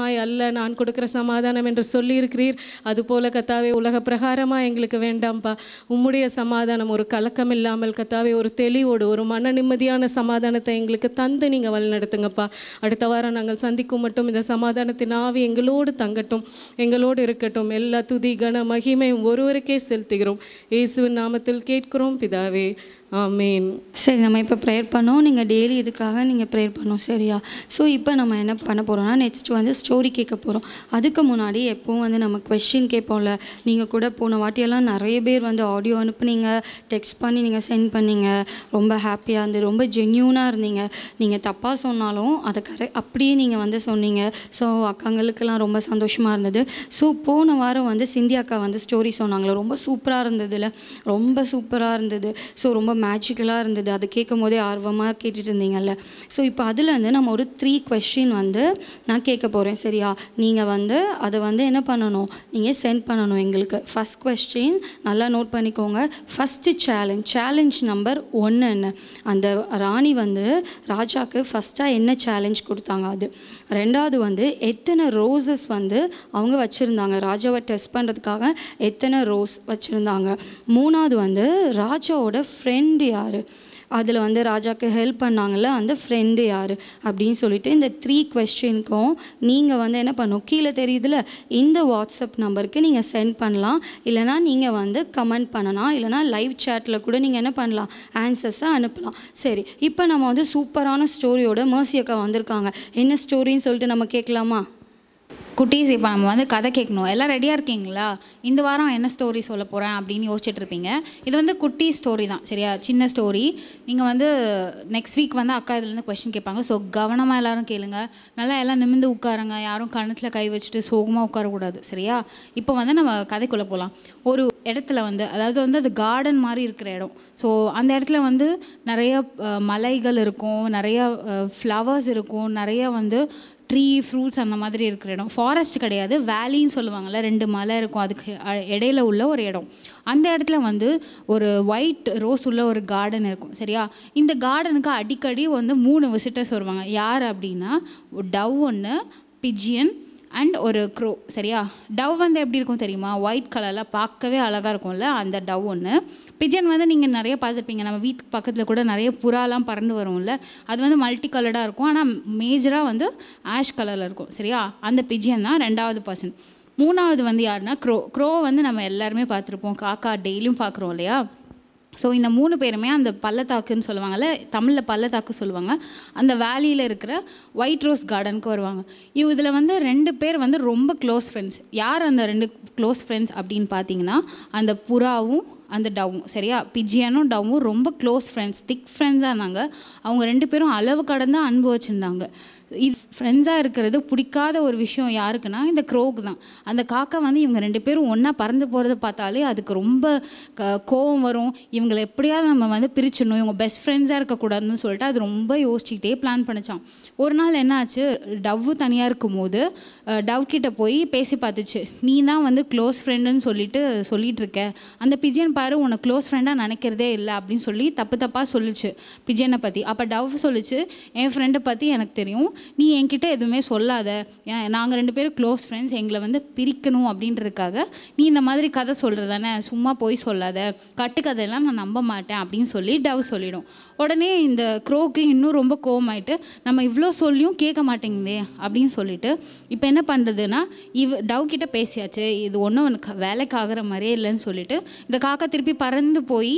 பிரகாரமாய் அல்ல நான் கொடுக்குற சமாதானம் என்று சொல்லியிருக்கிறீர் அதுபோல கத்தாவே உலக பிரகாரமாக எங்களுக்கு வேண்டாம்ப்பா உம்முடைய சமாதானம் ஒரு கலக்கம் இல்லாமல் கத்தாவே ஒரு தெளிவோடு ஒரு மன நிம்மதியான சமாதானத்தை எங்களுக்கு தந்து நீங்கள் வழிநடத்துங்கப்பா அடுத்த வாரம் நாங்கள் சந்திக்கும் மட்டும் இந்த சமாதானத்தின் ஆவி எங்களோடு தங்கட்டும் எங்களோடு இருக்கட்டும் எல்லா துதி கன மகிமையும் ஒருவருக்கே செலுத்துகிறோம் இயேசுவின் நாமத்தில் கேட்கிறோம் பிதாவே ஆமேன் சரி நம்ம இப்போ ப்ரேயர் பண்ணோம் நீங்கள் டெய்லி இதுக்காக நீங்கள் ப்ரேயர் பண்ணோம் சரியா ஸோ இப்போ நம்ம என்ன பண்ண போகிறோம்னா நெக்ஸ்ட் வந்து ஸ்டோரி கேட்க போகிறோம் அதுக்கு முன்னாடி எப்பவும் வந்து நம்ம கொஸ்டின் கேட்போம்ல நீங்கள் கூட போன வாட்டியெல்லாம் நிறைய பேர் வந்து ஆடியோ அனுப்புனீங்க டெக்ஸ்ட் பண்ணி நீங்கள் சென்ட் பண்ணீங்க ரொம்ப ஹாப்பியாக இருந்து ரொம்ப ஜென்யூனாக இருந்தீங்க நீங்கள் தப்பாக சொன்னாலும் அதை கரெக்ட் அப்படியே நீங்கள் வந்து சொன்னீங்க ஸோ அக்காங்களுக்கெல்லாம் ரொம்ப சந்தோஷமாக இருந்தது ஸோ போன வாரம் வந்து சிந்தி அக்கா வந்து ஸ்டோரி சொன்னாங்களே ரொம்ப சூப்பராக இருந்ததுல ரொம்ப சூப்பராக இருந்தது ஸோ ரொம்ப மேஜிக்கலாக இருந்தது அதை கேட்கும் போதே ஆர்வமாக கேட்டுட்டு இருந்தீங்கல்ல ஸோ இப்போ அதில் வந்து நம்ம ஒரு த்ரீ கொஸ்டின் வந்து நான் கேட்க போகிறேன் சரியா நீங்கள் வந்து அதை வந்து என்ன பண்ணணும் நீங்கள் சென்ட் பண்ணணும் எங்களுக்கு ஃபஸ்ட் கொஸ்டின் நல்லா நோட் பண்ணிக்கோங்க ஃபஸ்ட்டு சேலஞ்ச் சேலஞ்ச் நம்பர் ஒன்று என்ன அந்த ராணி வந்து ராஜாக்கு ஃபஸ்ட்டாக என்ன சேலஞ்ச் கொடுத்தாங்க அது ரெண்டாவது வந்து எத்தனை ரோசஸ் வந்து அவங்க வச்சுருந்தாங்க ராஜாவை டெஸ்ட் பண்ணுறதுக்காக எத்தனை ரோஸ் வச்சுருந்தாங்க மூணாவது வந்து ராஜாவோட ஃப்ரெண்டு யார் அதில் வந்து ராஜாக்கு ஹெல்ப் பண்ணாங்கல்ல அந்த ஃப்ரெண்டு யார் அப்படின்னு சொல்லிட்டு இந்த த்ரீ கொஸ்டினுக்கும் நீங்கள் வந்து என்ன பண்ணணும் கீழே தெரியுதுல இந்த வாட்ஸ்அப் நம்பருக்கு நீங்கள் சென்ட் பண்ணலாம் இல்லைனா நீங்கள் வந்து கமெண்ட் பண்ணலாம் இல்லைனா லைவ் சேட்டில் கூட நீங்கள் என்ன பண்ணலாம் ஆன்சர்ஸை அனுப்பலாம் சரி இப்போ நம்ம வந்து சூப்பரான ஸ்டோரியோட மேர்சி அக்கா வந்திருக்காங்க என்ன ஸ்டோரின்னு சொல்லிட்டு நம்ம கேட்கலாமா குட்டீஸ் இப்போ நம்ம வந்து கதை கேட்கணும் எல்லாம் ரெடியாக இருக்கீங்களா இந்த வாரம் என்ன ஸ்டோரி சொல்ல போகிறேன் அப்படின்னு யோசிச்சுட்டு இருப்பீங்க இது வந்து குட்டி ஸ்டோரி தான் சரியா சின்ன ஸ்டோரி நீங்கள் வந்து நெக்ஸ்ட் வீக் வந்து அக்கா இதுலேருந்து கொஸ்டின் கேட்பாங்க ஸோ கவனமாக எல்லாரும் கேளுங்க நல்லா எல்லாம் நிமிர்ந்து உட்காருங்க யாரும் கணத்தில் கை வச்சுட்டு சோகமாக உட்காரக்கூடாது சரியா இப்போ வந்து நம்ம கதைக்குள்ளே போகலாம் ஒரு இடத்துல வந்து அதாவது வந்து அது கார்டன் மாதிரி இருக்கிற இடம் ஸோ அந்த இடத்துல வந்து நிறைய அஹ், மலைகள் இருக்கும் நிறைய ஃப்ளவர்ஸ் இருக்கும் நிறைய வந்து ட்ரீ ஃப்ரூட்ஸ் அந்த மாதிரி இருக்கிற இடம் ஃபாரஸ்ட் கிடையாது வேலின்னு சொல்லுவாங்கள்ல ரெண்டு மலை இருக்கும் அதுக்கு அ- இடையில உள்ள ஒரு இடம் அந்த இடத்துல வந்து ஒரு ஒயிட் ரோஸ் உள்ள ஒரு கார்டன் இருக்கும் சரியா இந்த கார்டனுக்கு அடிக்கடி வந்து மூணு விசிட்டர்ஸ் வருவாங்க யார் அப்படின்னா டவ் ஒன்று பிஜியன் அண்ட் ஒரு க்ரோ சரியா டவ் வந்து எப்படி இருக்கும் தெரியுமா ஒயிட் கலரில் பார்க்கவே அழகாக இருக்கும்ல அந்த டவ் ஒன்று பிஜன் வந்து நீங்கள் நிறைய பார்த்துருப்பீங்க நம்ம வீட்டுக்கு பக்கத்தில் கூட நிறைய புறாலாம் பறந்து வரும்ல அது வந்து மல்டி கலர்டாக இருக்கும் ஆனால் மேஜராக வந்து ஆஷ் கலரில் இருக்கும் சரியா அந்த பிஜியன் தான் ரெண்டாவது பர்சன் மூணாவது வந்து யாருன்னா க்ரோ க்ரோ வந்து நம்ம எல்லாருமே பார்த்துருப்போம் காக்கா டெய்லியும் பார்க்குறோம் இல்லையா ஸோ இந்த மூணு பேருமே அந்த பள்ளத்தாக்குன்னு சொல்லுவாங்கல்ல தமிழில் பள்ளத்தாக்கு சொல்லுவாங்க அந்த வேலியில் இருக்கிற ஒயிட் ரோஸ் கார்டனுக்கு வருவாங்க இவ் இதில் வந்து ரெண்டு பேர் வந்து ரொம்ப க்ளோஸ் ஃப்ரெண்ட்ஸ் யார் அந்த ரெண்டு க்ளோஸ் ஃப்ரெண்ட்ஸ் அப்படின்னு பார்த்தீங்கன்னா அந்த புறாவும் அந்த டவும் சரியா பிஜியனும் டவும் ரொம்ப க்ளோஸ் ஃப்ரெண்ட்ஸ் திக் ஃப்ரெண்ட்ஸாக இருந்தாங்க அவங்க ரெண்டு பேரும் அளவு கடந்த அன்பு வச்சுருந்தாங்க இது ஃப்ரெண்ட்ஸாக இருக்கிறது பிடிக்காத ஒரு விஷயம் யாருக்குன்னா இந்த க்ரோக்கு தான் அந்த காக்கா வந்து இவங்க ரெண்டு பேரும் ஒன்றா பறந்து போகிறத பார்த்தாலே அதுக்கு ரொம்ப க கோவம் வரும் இவங்களை எப்படியாவது நம்ம வந்து பிரிச்சிடணும் இவங்க பெஸ்ட் ஃப்ரெண்ட்ஸாக இருக்கக்கூடாதுன்னு சொல்லிட்டு அது ரொம்ப யோசிச்சுக்கிட்டே பிளான் பண்ணிச்சான் ஒரு நாள் என்ன ஆச்சு டவ்வு தனியாக இருக்கும்போது அஹ், டவ் கிட்ட போய் பேசி பார்த்துச்சு நீ தான் வந்து க்ளோஸ் ஃப்ரெண்டுன்னு சொல்லிட்டு சொல்லிட்டு இருக்க அந்த பிஜியன் பாரு உன்னை க்ளோஸ் ஃப்ரெண்டாக நினைக்கிறதே இல்லை அப்படின்னு சொல்லி தப்பு தப்பாக சொல்லுச்சு பிஜியனை பற்றி அப்போ டவ் சொல்லுச்சு என் ஃப்ரெண்டை பற்றி எனக்கு தெரியும் நீ என்கிட்ட எதுவுமே சொல்லாத நாங்கள் ரெண்டு பேரும் க்ளோஸ் ஃப்ரெண்ட்ஸ் எங்களை வந்து பிரிக்கணும் அப்படின்றதுக்காக நீ இந்த மாதிரி கதை சொல்கிறது தானே சும்மா போய் சொல்லாத கட்டுக்கதையெல்லாம் நான் நம்ப மாட்டேன் அப்படின்னு சொல்லி டவ் சொல்லிடும் உடனே இந்த க்ரோக்கு இன்னும் ரொம்ப கோவமாயிட்டு நம்ம இவ்வளோ சொல்லியும் கேட்க மாட்டேங்குதே அப்படின்னு சொல்லிட்டு இப்போ என்ன பண்ணுறதுன்னா இவ டவ் கிட்ட பேசியாச்சு இது ஒன்றும் வேலைக்கு ஆகிற மாதிரியே இல்லைன்னு சொல்லிட்டு இந்த காக்கா திருப்பி பறந்து போய்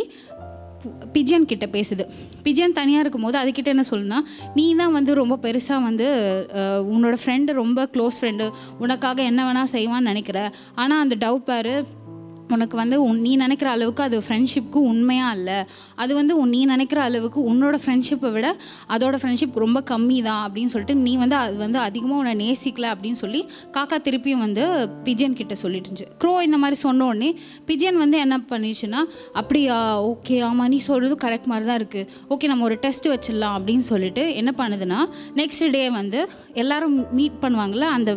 பிஜியன் கிட்ட பேசுது பிஜியன் தனியாக இருக்கும்போது அதுக்கிட்ட என்ன சொல்லுனா நீ தான் வந்து ரொம்ப பெருசாக வந்து அஹ், உன்னோட ஃப்ரெண்டு ரொம்ப க்ளோஸ் ஃப்ரெண்டு உனக்காக என்ன வேணால் செய்வான்னு நினைக்கிற ஆனால் அந்த டவ் பாரு உனக்கு வந்து உன் நீ நினைக்கிற அளவுக்கு அது ஃப்ரெண்ட்ஷிப்க்கு உண்மையாக இல்லை அது வந்து உன் நீ நினைக்கிற அளவுக்கு உன்னோட ஃப்ரெண்ட்ஷிப்பை விட அதோட ஃப்ரெண்ட்ஷிப் ரொம்ப கம்மி தான் அப்படின்னு சொல்லிட்டு நீ வந்து அது வந்து அதிகமாக உன்னை நேசிக்கல அப்படின்னு சொல்லி காக்கா திருப்பியும் வந்து பிஜியன் கிட்ட சொல்லிட்டு இருந்துச்சு க்ரோ இந்த மாதிரி சொன்ன உடனே பிஜியன் வந்து என்ன பண்ணிச்சுன்னா அப்படியா ஓகே ஆமாம் நீ சொல்கிறது கரெக்ட் மாதிரி தான் இருக்குது ஓகே நம்ம ஒரு டெஸ்ட் வச்சிடலாம் அப்படின்னு சொல்லிட்டு என்ன பண்ணுதுன்னா நெக்ஸ்ட் டே வந்து எல்லாரும் மீட் பண்ணுவாங்கள்ல அந்த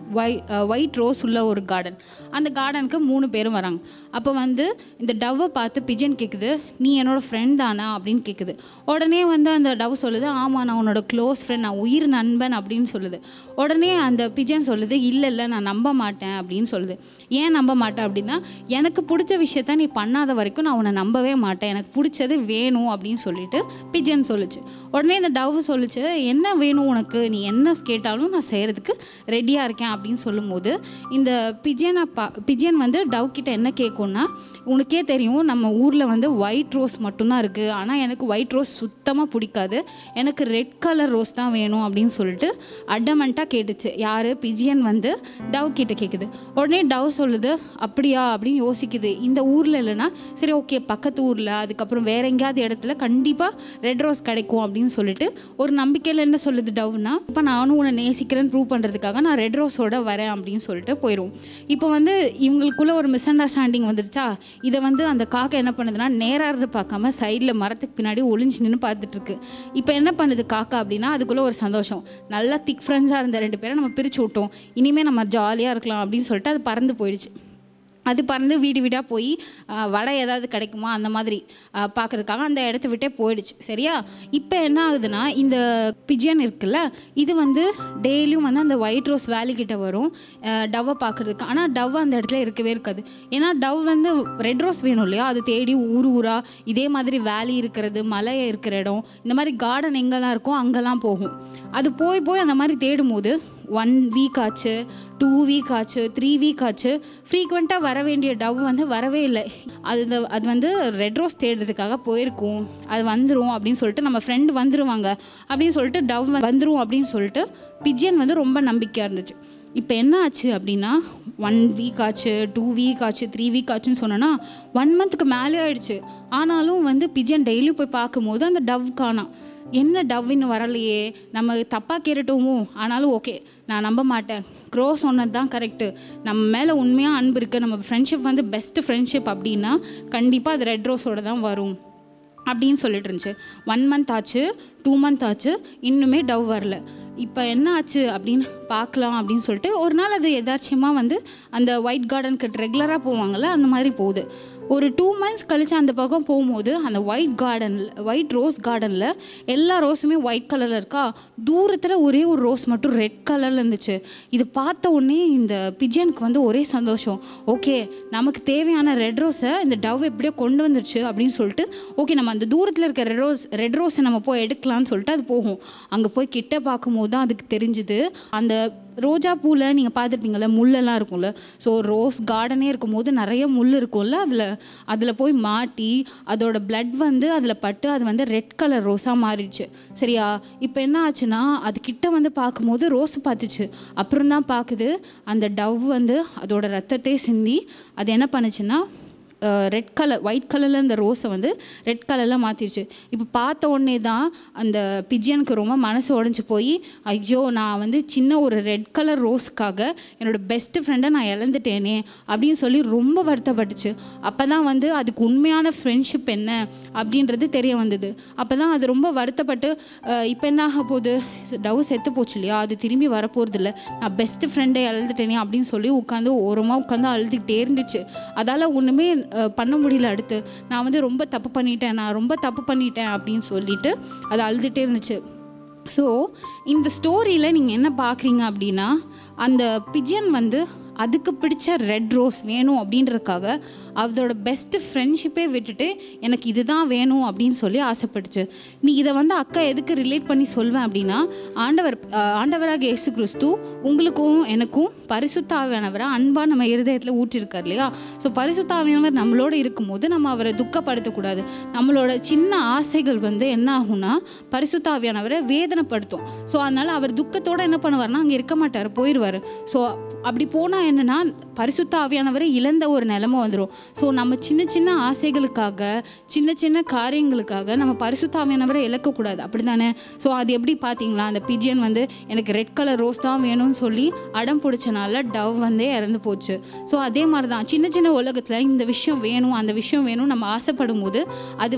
ஒய் ஒயிட் ரோஸ் உள்ள ஒரு கார்டன் அந்த கார்டனுக்கு மூணு பேரும் வராங்க அப்போ வந்து இந்த டவ்வை பார்த்து பிஜன் கேட்குது நீ என்னோட ஃப்ரெண்ட் தானா அப்படின்னு கேட்குது உடனே வந்து அந்த டவ் சொல்லுது ஆமாம் நான் உன்னோட க்ளோஸ் ஃப்ரெண்ட் நான் உயிர் நண்பன் அப்படின்னு சொல்லுது உடனே அந்த பிஜன் சொல்லுது இல்லை இல்லை நான் நம்ப மாட்டேன் அப்படின்னு சொல்லுது ஏன் நம்ப மாட்டேன் அப்படின்னா எனக்கு பிடிச்ச விஷயத்த நீ பண்ணாத வரைக்கும் நான் உன்னை நம்பவே மாட்டேன் எனக்கு பிடிச்சது வேணும் அப்படின்னு சொல்லிட்டு பிஜன் சொல்லுச்சு உடனே இந்த டவ் சொல்லுச்சு என்ன வேணும் உனக்கு நீ என்ன கேட்டாலும் நான் செய்கிறதுக்கு ரெடியாக இருக்கேன் அப்படின்னு சொல்லும்போது இந்த பிஜனை பா பிஜன் வந்து டவ் கிட்ட என்ன கேட்கும்னா உனக்கே தெரியும் நம்ம ஊரில் வந்து ஒயிட் ரோஸ் மட்டும்தான் இருக்குது ஆனால் எனக்கு ஒயிட் ரோஸ் சுத்தமாக பிடிக்காது எனக்கு ரெட் கலர் ரோஸ் தான் வேணும் அப்படின்னு சொல்லிட்டு அடமெண்ட்டாக கேட்டுச்சு யார் பிஜியன் வந்து டவ் கிட்ட கேட்குது உடனே டவ் சொல்லுது அப்படியா அப்படின்னு யோசிக்குது இந்த ஊரில் இல்லைன்னா சரி ஓகே பக்கத்து ஊரில் அதுக்கப்புறம் வேற எங்கேயாவது இடத்துல கண்டிப்பாக ரெட் ரோஸ் கிடைக்கும் அப்படின்னு சொல்லிட்டு ஒரு நம்பிக்கையில் என்ன சொல்லுது டவ்னா இப்போ நானும் உன்னை நேசிக்கிறேன்னு ப்ரூவ் பண்ணுறதுக்காக நான் ரெட் ரோஸோட வரேன் அப்படின்னு சொல்லிட்டு போயிடும் இப்போ வந்து இவங்களுக்குள்ள ஒரு மிஸ் அண்டர்ஸ்டாண்டிங் வந்துருச்சா இதை வந்து அந்த காக்கா என்ன பண்ணுதுன்னா நேராக இருந்து பார்க்காம சைடில் மரத்துக்கு பின்னாடி ஒளிஞ்சு நின்று பார்த்துட்டு இருக்கு இப்போ என்ன பண்ணுது காக்கா அப்படின்னா அதுக்குள்ளே ஒரு சந்தோஷம் நல்லா திக் ஃப்ரெண்ட்ஸாக இருந்த ரெண்டு பேரை நம்ம பிரித்து விட்டோம் இனிமேல் நம்ம ஜாலியாக இருக்கலாம் அப்படின்னு சொல்லிட்டு அது பறந்து போயிடுச்சு அது பறந்து வீடு வீடாக போய் ஆஹ், வடை ஏதாவது கிடைக்குமா அந்த மாதிரி ஆஹ், பார்க்கறதுக்காக அந்த இடத்த விட்டே போயிடுச்சு சரியா இப்போ என்ன ஆகுதுன்னா இந்த பிஜியன் இருக்குல்ல இது வந்து டெய்லியும் வந்து அந்த ஒயிட் ரோஸ் வேலி கிட்ட வரும் டவ்வை பார்க்கறதுக்கு ஆனால் டவ் அந்த இடத்துல இருக்கவே இருக்காது ஏன்னா டவ் வந்து ரெட் ரோஸ் வேணும் இல்லையா அது தேடி ஊர் ஊராக இதே மாதிரி வேலி இருக்கிறது மலை இருக்கிற இடம் இந்த மாதிரி கார்டன் எங்கெல்லாம் இருக்கோ அங்கெல்லாம் போகும் அது போய் போய் அந்த மாதிரி தேடும் போது ஒன் வீக் ஆச்சு டூ வீக் ஆச்சு த்ரீ வீக் ஆச்சு ஃப்ரீக்வெண்ட்டாக வர வேண்டிய டவ் வந்து வரவே இல்லை அது இந்த- அது வந்து ரெட் ரோஸ் தேடுறதுக்காக போயிருக்கும் அது வந்துடும் அப்படின்னு சொல்லிட்டு நம்ம ஃப்ரெண்டு வந்துருவாங்க அப்படின்னு சொல்லிட்டு டவ் வந்துடும் அப்படின்னு சொல்லிட்டு பிஜியன் வந்து ரொம்ப நம்பிக்கையாக இருந்துச்சு இப்போ என்ன ஆச்சு அப்படின்னா ஒன் வீக் ஆச்சு டூ வீக் ஆச்சு த்ரீ வீக் ஆச்சுன்னு சொன்னோன்னா ஒன் மந்த்துக்கு மேலே ஆயிடுச்சு ஆனாலும் வந்து பிஜியன் டெய்லியும் போய் பார்க்கும்போது அந்த டவ் காணாம் என்ன டவ் இன்னும் வரலையே நம்ம தப்பாக கேட்டுட்டோமோ ஆனாலும் ஓகே நான் நம்ப மாட்டேன் க்ரோ சொன்னது தான் கரெக்டு நம்ம மேலே உண்மையாக அன்பு இருக்குது நம்ம ஃப்ரெண்ட்ஷிப் வந்து பெஸ்ட்டு ஃப்ரெண்ட்ஷிப் அப்படின்னா கண்டிப்பாக அது ரெட் ரோஸோட தான் வரும் அப்படின்னு சொல்லிட்டு இருந்துச்சு ஒன் மந்த் ஆச்சு டூ மந்த் ஆச்சு இன்னுமே டவ் வரல இப்போ என்ன ஆச்சு அப்படின்னு பார்க்கலாம் அப்படின்னு சொல்லிட்டு ஒரு நாள் அது எதாச்சியமாக வந்து அந்த ஒயிட் கார்டனுக்கு ரெகுலராக போவாங்கள்ல அந்த மாதிரி போகுது ஒரு டூ மந்த்ஸ் கழிச்சு அந்த பக்கம் போகும்போது அந்த ஒயிட் கார்டனில் ஒயிட் ரோஸ் கார்டனில் எல்லா ரோஸுமே ஒயிட் கலரில் இருக்கா தூரத்தில் ஒரே ஒரு ரோஸ் மட்டும் ரெட் கலரில் இருந்துச்சு இது பார்த்த உடனே இந்த பிஜியனுக்கு வந்து ஒரே சந்தோஷம் ஓகே நமக்கு தேவையான ரெட் ரோஸை இந்த டவ் எப்படியோ கொண்டு வந்துருச்சு அப்படின்னு சொல்லிட்டு ஓகே நம்ம அந்த தூரத்தில் இருக்க ரெட் ரோஸ் ரெட் ரோஸை நம்ம போய் எடுக்கலாம்னு சொல்லிட்டு அது போகும் அங்கே போய் கிட்ட பார்க்கும்போது தான் அதுக்கு தெரிஞ்சுது அந்த ரோஜா பூவில் நீங்கள் பார்த்துருப்பீங்கள்ல முள்ளெல்லாம் இருக்கும்ல ஸோ ரோஸ் கார்டனே இருக்கும்போது நிறைய முள் இருக்கும்ல அதில் அதில் போய் மாட்டி அதோட blood வந்து அதில் பட்டு அது வந்து ரெட் கலர் ரோஸாக மாறிடுச்சு சரியா இப்போ என்ன ஆச்சுன்னா அது கிட்ட வந்து பார்க்கும்போது ரோஸ் பார்த்துச்சு அப்புறம் தான் பார்க்குது அந்த டவ் வந்து அதோட ரத்தத்தை சிந்தி அது என்ன பண்ணுச்சுன்னா ரெட் கலர் ஒயிட் கலரில் இந்த ரோஸை வந்து ரெட் கலரில் மாற்றிடுச்சு இப்போ பார்த்த உடனே தான் அந்த பிஜியனுக்கு ரொம்ப மனசு உடஞ்சி போய் ஐயோ நான் வந்து சின்ன ஒரு ரெட் கலர் ரோஸுக்காக என்னோடய பெஸ்ட்டு ஃப்ரெண்டை நான் இழந்துட்டேனே அப்படின்னு சொல்லி ரொம்ப வருத்தப்பட்டுச்சு அப்போ தான் வந்து அதுக்கு உண்மையான ஃப்ரெண்ட்ஷிப் என்ன அப்படின்றது தெரிய வந்தது அப்போ தான் அது ரொம்ப வருத்தப்பட்டு இப்போ என்ன ஆக போகுது டவ் செத்து போச்சு இல்லையா அது திரும்பி வரப்போகிறதில்ல நான் பெஸ்ட்டு ஃப்ரெண்டை இழந்துட்டேனே அப்படின்னு சொல்லி உட்காந்து ஓரமாக உட்காந்து அழுதுகிட்டே இருந்துச்சு அதால் ஒன்றுமே அஹ், பண்ண முடியல அடுத்து நான் வந்து ரொம்ப தப்பு பண்ணிட்டேன் நான் ரொம்ப தப்பு பண்ணிட்டேன் அப்படின்னு சொல்லிட்டு அது அழுதுகிட்டே இருந்துச்சு ஸோ இந்த ஸ்டோரியில் நீங்கள் என்ன பார்க்குறீங்க அப்படின்னா அந்த பிஜியன் வந்து அதுக்கு பிடிச்ச ரெட் ரோஸ் வேணும் அப்படின்றதுக்காக அதோட பெஸ்ட்டு ஃப்ரெண்ட்ஷிப்பே விட்டுட்டு எனக்கு இதுதான் வேணும் அப்படின்னு சொல்லி ஆசைப்பட்டுச்சு நீ இதை வந்து அக்கா எதுக்கு ரிலேட் பண்ணி சொல்வேன் அப்படின்னா ஆண்டவர் அஹ், ஆண்டவராக இயேசு கிறிஸ்து உங்களுக்கும் எனக்கும் பரிசுத்தாவியானவரை அன்பாக நம்ம இருதயத்தில் ஊற்றிருக்கார் இல்லையா ஸோ பரிசுத்தாவியானவர் நம்மளோட இருக்கும்போது நம்ம அவரை துக்கப்படுத்தக்கூடாது நம்மளோட சின்ன ஆசைகள் வந்து என்ன ஆகும்னா பரிசுத்தாவியானவரை வேதனைப்படுத்தும் ஸோ அதனால் அவர் துக்கத்தோடு என்ன பண்ணுவார்னா அங்கே இருக்க மாட்டார் போயிடுவார் ஸோ அப்படி போனால் என்னென்னா பரிசுத்த ஆவியானவரை இழந்த ஒரு நிலைமை வந்துடும் ஸோ நம்ம சின்ன சின்ன ஆசைகளுக்காக சின்ன சின்ன காரியங்களுக்காக நம்ம பரிசுத்த ஆவியானவரை இழக்கக்கூடாது அப்படி தானே ஸோ அது எப்படி பார்த்தீங்களா அந்த பிஜியன் வந்து எனக்கு ரெட் கலர் ரோஸ் தான் வேணும்னு சொல்லி அடம் பிடிச்சனால டவ் வந்தே இறந்து போச்சு ஸோ அதே மாதிரி தான் சின்ன சின்ன உலகத்தில் இந்த விஷயம் வேணும் அந்த விஷயம் வேணும் நம்ம ஆசைப்படும் போது அது வந்து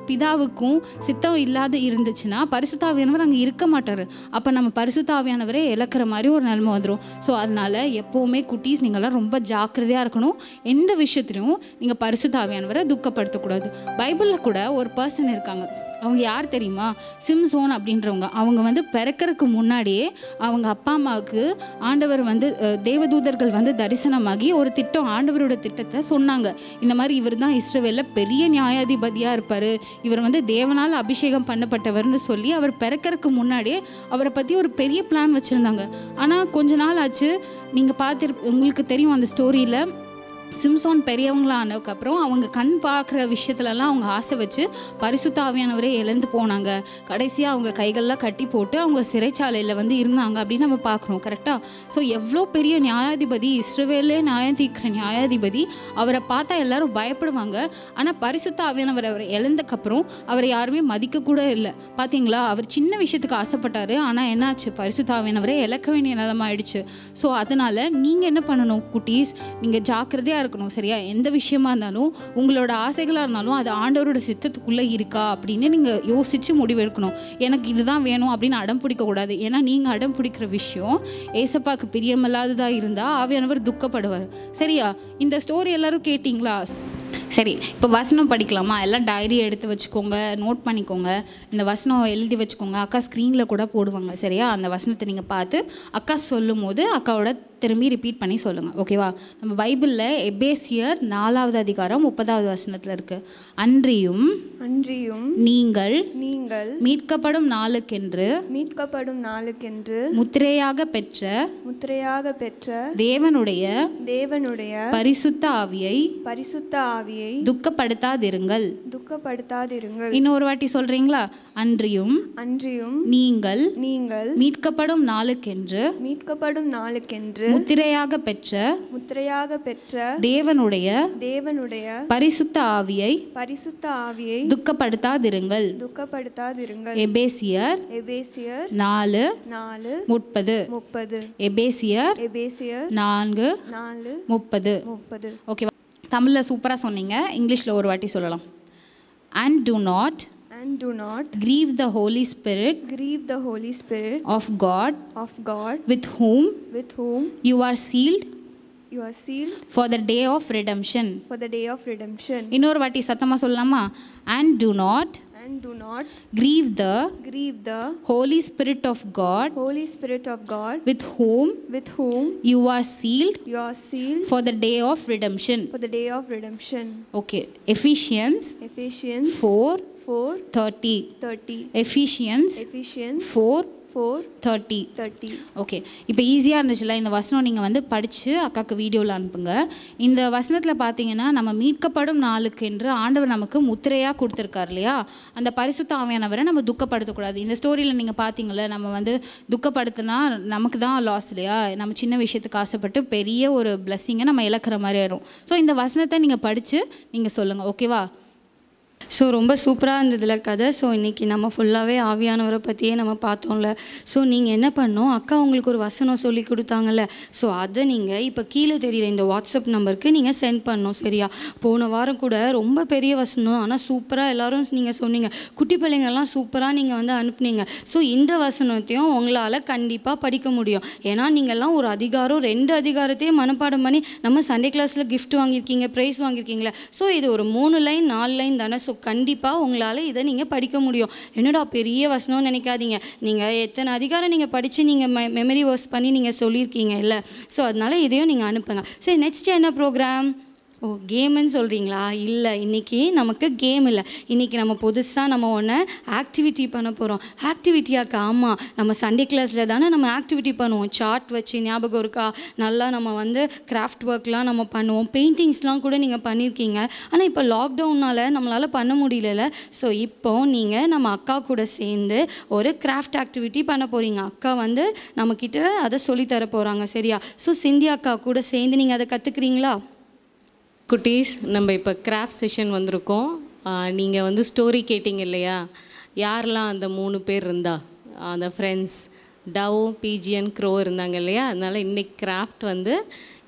பிதாவுக்கும் சித்தம் இல்லாத இருந்துச்சுன்னா பரிசுத்தாவியானவர் அங்கே இருக்க மாட்டார் அப்போ நம்ம பரிசுத்தாவியானவரே இழக்கிற மாதிரி ஒரு நிலைமை வந்துடும் ஸோ அதனால் எப்போவுமே குட்டீஸ் நீங்களாம் ரொம்ப ஜாக்கிரதையாக இருக்கணும் எந்த விஷயத்துலையும் நீங்கள் பரிசுத்தாவியானவரை துக்கப்படுத்தக்கூடாது பைபிளில் கூட ஒரு பர்சன் இருக்காங்க அவங்க யார் தெரியுமா சிம்சோன் அப்படின்றவங்க அவங்க வந்து பிறக்கறதுக்கு முன்னாடியே அவங்க அப்பா அம்மாவுக்கு ஆண்டவர் வந்து அஹ், தேவதூதர்கள் வந்து தரிசனமாகி ஒரு திட்டம் ஆண்டவரோட திட்டத்தை சொன்னாங்க இந்த மாதிரி இவர் தான் இஸ்ரவேலில் பெரிய நியாயாதிபதியாக இருப்பார் இவர் வந்து தேவனால் அபிஷேகம் பண்ணப்பட்டவர்னு சொல்லி அவர் பிறக்கறதுக்கு முன்னாடியே அவரை பற்றி ஒரு பெரிய பிளான் வச்சுருந்தாங்க ஆனால் கொஞ்ச நாள் ஆச்சு நீங்கள் பார்த்து உங்களுக்கு தெரியும் அந்த ஸ்டோரியில் சிம்சோன் பெரியவங்களானதுக்கப்புறம் அவங்க கண் பார்க்குற விஷயத்துலலாம் அவங்க ஆசை வச்சு பரிசுத்த ஆவியானவரே இழந்து போனாங்க கடைசியாக அவங்க கைகள்லாம் கட்டி போட்டு அவங்க சிறைச்சாலையில் வந்து இருந்தாங்க அப்படின்னு நம்ம பார்க்குறோம் கரெக்டாக ஸோ எவ்வளோ பெரிய நியாயாதிபதி இஸ்ரவேலே நியாயத்தீர்க்கிற நியாயாதிபதி அவரை பார்த்தா எல்லாரும் பயப்படுவாங்க ஆனால் பரிசுத்த ஆவியானவர் அவரை இழந்தக்கப்புறம் அவரை யாருமே மதிக்க கூட இல்லை பார்த்தீங்களா அவர் சின்ன விஷயத்துக்கு ஆசைப்பட்டாரு ஆனால் என்னாச்சு பரிசுத்த ஆவியானவரே இழக்க வேண்டிய நிலமை ஆயிடுச்சு ஸோ அதனால் நீங்கள் என்ன பண்ணணும் குட்டீஸ் நீங்கள் ஜாக்கிரதையாக இருக்கணும் சரியா எந்த விஷயமா இருந்தாலும் உங்களோட ஆசைகளாக இருந்தாலும் அது ஆண்டவரோட சித்தத்துக்குள்ளே இருக்கா அப்படின்னு நீங்கள் யோசித்து முடிவெடுக்கணும் எனக்கு இதுதான் வேணும் அப்படின்னு அடம் பிடிக்கக்கூடாது ஏன்னா நீங்கள் அடம் பிடிக்கிற விஷயம் ஏசப்பாக்கு பிரியமில்லாததாக இருந்தால் ஆவியானவர் துக்கப்படுவார் சரியா இந்த ஸ்டோரி எல்லாரும் கேட்டிங்களா சரி இப்போ வசனம் படிக்கலாமா எல்லாம் டைரி எடுத்து வச்சுக்கோங்க நோட் பண்ணிக்கோங்க இந்த வசனம் எழுதி வச்சுக்கோங்க அக்கா ஸ்க்ரீனில் கூட போடுவாங்க சரியா அந்த வசனத்தை நீங்கள் பார்த்து அக்கா சொல்லும் போது அக்காவோட திரும்பி ரிப்பீட் பண்ணி சொல்லுங்கள் ஓகேவா நம்ம பைபிளில் எபேசியர் நாலாவது அதிகாரம் முப்பதாவது வசனத்தில் இருக்குது அன்றியும் அன்றியும் நீங்கள் நீங்கள் மீட்கப்படும் நாளுக்கென்று மீட்கப்படும் நாளுக்கென்று முத்திரையாக பெற்ற முத்திரையாக பெற்ற தேவனுடைய தேவனுடைய பரிசுத்த ஆவியை பரிசுத்த ஆவியை துக்கப்படுத்தாதிருங்கள் துக்கப்படுத்தாதிருங்கள் இன்னொரு வாட்டி சொல்றீங்களா அன்றியும் அன்றியும் நீங்கள் நீங்கள் மீட்கப்படும் நாளுக்கென்று மீட்கப்படும் நாளுக்கென்று முத்திரையாக பெற்ற முத்திரையாக பெற்ற தேவனுடைய தேவனுடைய பரிசுத்த ஆவியை பரிசுத்த ஆவியை துக்கப்படுத்தாதிருங்கள் துக்கப்படுத்தாதிருங்கள் எபேசியர் எபேசியர் நாலு நாலு முப்பது முப்பது எபேசியர் எபேசியர் நான்கு நாலு முப்பது முப்பது ஓகேவா தமிழில் சூப்பராக சொன்னீங்க இங்கிலீஷில் ஒரு வாட்டி சொல்லலாம் and do not and do not grieve the Holy Spirit grieve the Holy Spirit of God of God with whom with whom you are sealed you are sealed for the day of redemption. for the day of redemption இன்னொரு வாட்டி சத்தமாக சொல்லலாமா and do not and do not grieve the grieve the Holy Spirit of God Holy Spirit of God with whom with whom you are sealed you are sealed for the day of redemption. for the day of redemption Okay, Ephesians Ephesians 4 4 30. 30 Ephesians Ephesians 4 4 30. 30 okay இப்போ ஈஸியாக இருந்துச்சுல இந்த வசனம் நீங்கள் வந்து படித்து அக்காவுக்கு வீடியோவில் அனுப்புங்க இந்த வசனத்தில் பார்த்தீங்கன்னா நம்ம மீட்கப்படும் நாளுக்கு என்று ஆண்டவர் நமக்கு முத்திரையாக கொடுத்துருக்காரு இல்லையா அந்த பரிசுத்த ஆவியானவரை நம்ம துக்கப்படுத்தக்கூடாது இந்த ஸ்டோரியில் நீங்கள் பார்த்தீங்களே நம்ம வந்து துக்கப்படுத்தினா நமக்கு தான் லாஸ் இல்லையா நம்ம சின்ன விஷயத்துக்கு ஆசைப்பட்டு பெரிய ஒரு பிளஸ்ஸிங்கை நம்ம இழக்கிற மாதிரி ஆயிரும் ஸோ இந்த வசனத்தை நீங்கள் படித்து நீங்கள் சொல்லுங்கள் ஓகேவா ஸோ ரொம்ப சூப்பராக இருந்ததுல கதை ஸோ இன்றைக்கி நம்ம ஃபுல்லாகவே ஆவியானவரை பற்றியே நம்ம பார்த்தோம்ல ஸோ நீங்கள் என்ன பண்ணோம் அக்கா உங்களுக்கு ஒரு வசனம் சொல்லி கொடுத்தாங்கல்ல ஸோ அதை நீங்கள் இப்போ கீழே தெரியுற இந்த வாட்ஸ்அப் நம்பருக்கு நீங்கள் சென்ட் பண்ணணும் சரியா போன வாரம் கூட ரொம்ப பெரிய வசனம் ஆனால் சூப்பராக எல்லாரும் நீங்கள் சொன்னீங்க குட்டி பிள்ளைங்கள்லாம் சூப்பராக நீங்கள் வந்து அனுப்புனீங்க ஸோ இந்த வசனத்தையும் உங்களால் கண்டிப்பாக படிக்க முடியும் ஏன்னா நீங்கள்லாம் ஒரு அதிகாரம் ரெண்டு அதிகாரத்தையும் மனப்பாடம் பண்ணி நம்ம சண்டே கிளாஸில் gift வாங்கியிருக்கீங்க ப்ரைஸ் வாங்கியிருக்கீங்களே ஸோ இது ஒரு மூணு லைன் நாலு லைன் தானே ஸோ கண்டிப்பாக உங்களால் இதை நீங்கள் படிக்க முடியும் என்னடா பெரிய வசனம்னு நினைக்காதீங்க நீங்கள் எத்தனை அதிகாரம் நீங்கள் படித்து நீங்கள் மெ மெமரி வர்ஸ் பண்ணி நீங்கள் சொல்லியிருக்கீங்க இல்லை ஸோ அதனால் இதையும் நீங்கள் அனுப்புங்க சரி நெக்ஸ்ட் என்ன ப்ரோக்ராம் ஓ கேமுன்னு சொல்கிறீங்களா இல்லை இன்றைக்கி நமக்கு கேம் இல்லை இன்றைக்கி நம்ம புதுசாக நம்ம ஒன்று ஆக்டிவிட்டி பண்ண போகிறோம் ஆக்டிவிட்டியாக்கா ஆமாம் நம்ம சண்டே கிளாஸில் தானே நம்ம ஆக்டிவிட்டி பண்ணுவோம் சார்ட் வச்சு ஞாபகம் இருக்கா நல்லா நம்ம வந்து கிராஃப்ட் ஒர்க்லாம் நம்ம பண்ணுவோம் பெயிண்டிங்ஸ்லாம் கூட நீங்கள் பண்ணியிருக்கீங்க ஆனால் இப்போ லாக்டவுனால் நம்மளால் பண்ண முடியல ஸோ இப்போ நீங்கள் நம்ம அக்கா கூட சேர்ந்து ஒரு கிராஃப்ட் ஆக்டிவிட்டி பண்ண போகிறீங்க அக்கா வந்து நம்மக்கிட்ட அதை சொல்லித்தர போகிறாங்க சரியா ஸோ சிந்தி அக்கா கூட சேர்ந்து நீங்கள் அதை கற்றுக்குறீங்களா குட்டீஸ் நம்ம இப்போ கிராஃப்ட் செஷன் வந்திருக்கோம் நீங்கள் வந்து ஸ்டோரி கேட்டிங்க இல்லையா யாரெல்லாம் அந்த மூணு பேர் இருந்தா அந்த ஃப்ரெண்ட்ஸ் டவ் பிஜிஎன் க்ரோ இருந்தாங்க இல்லையா அதனால் இன்னைக்கு கிராஃப்ட் வந்து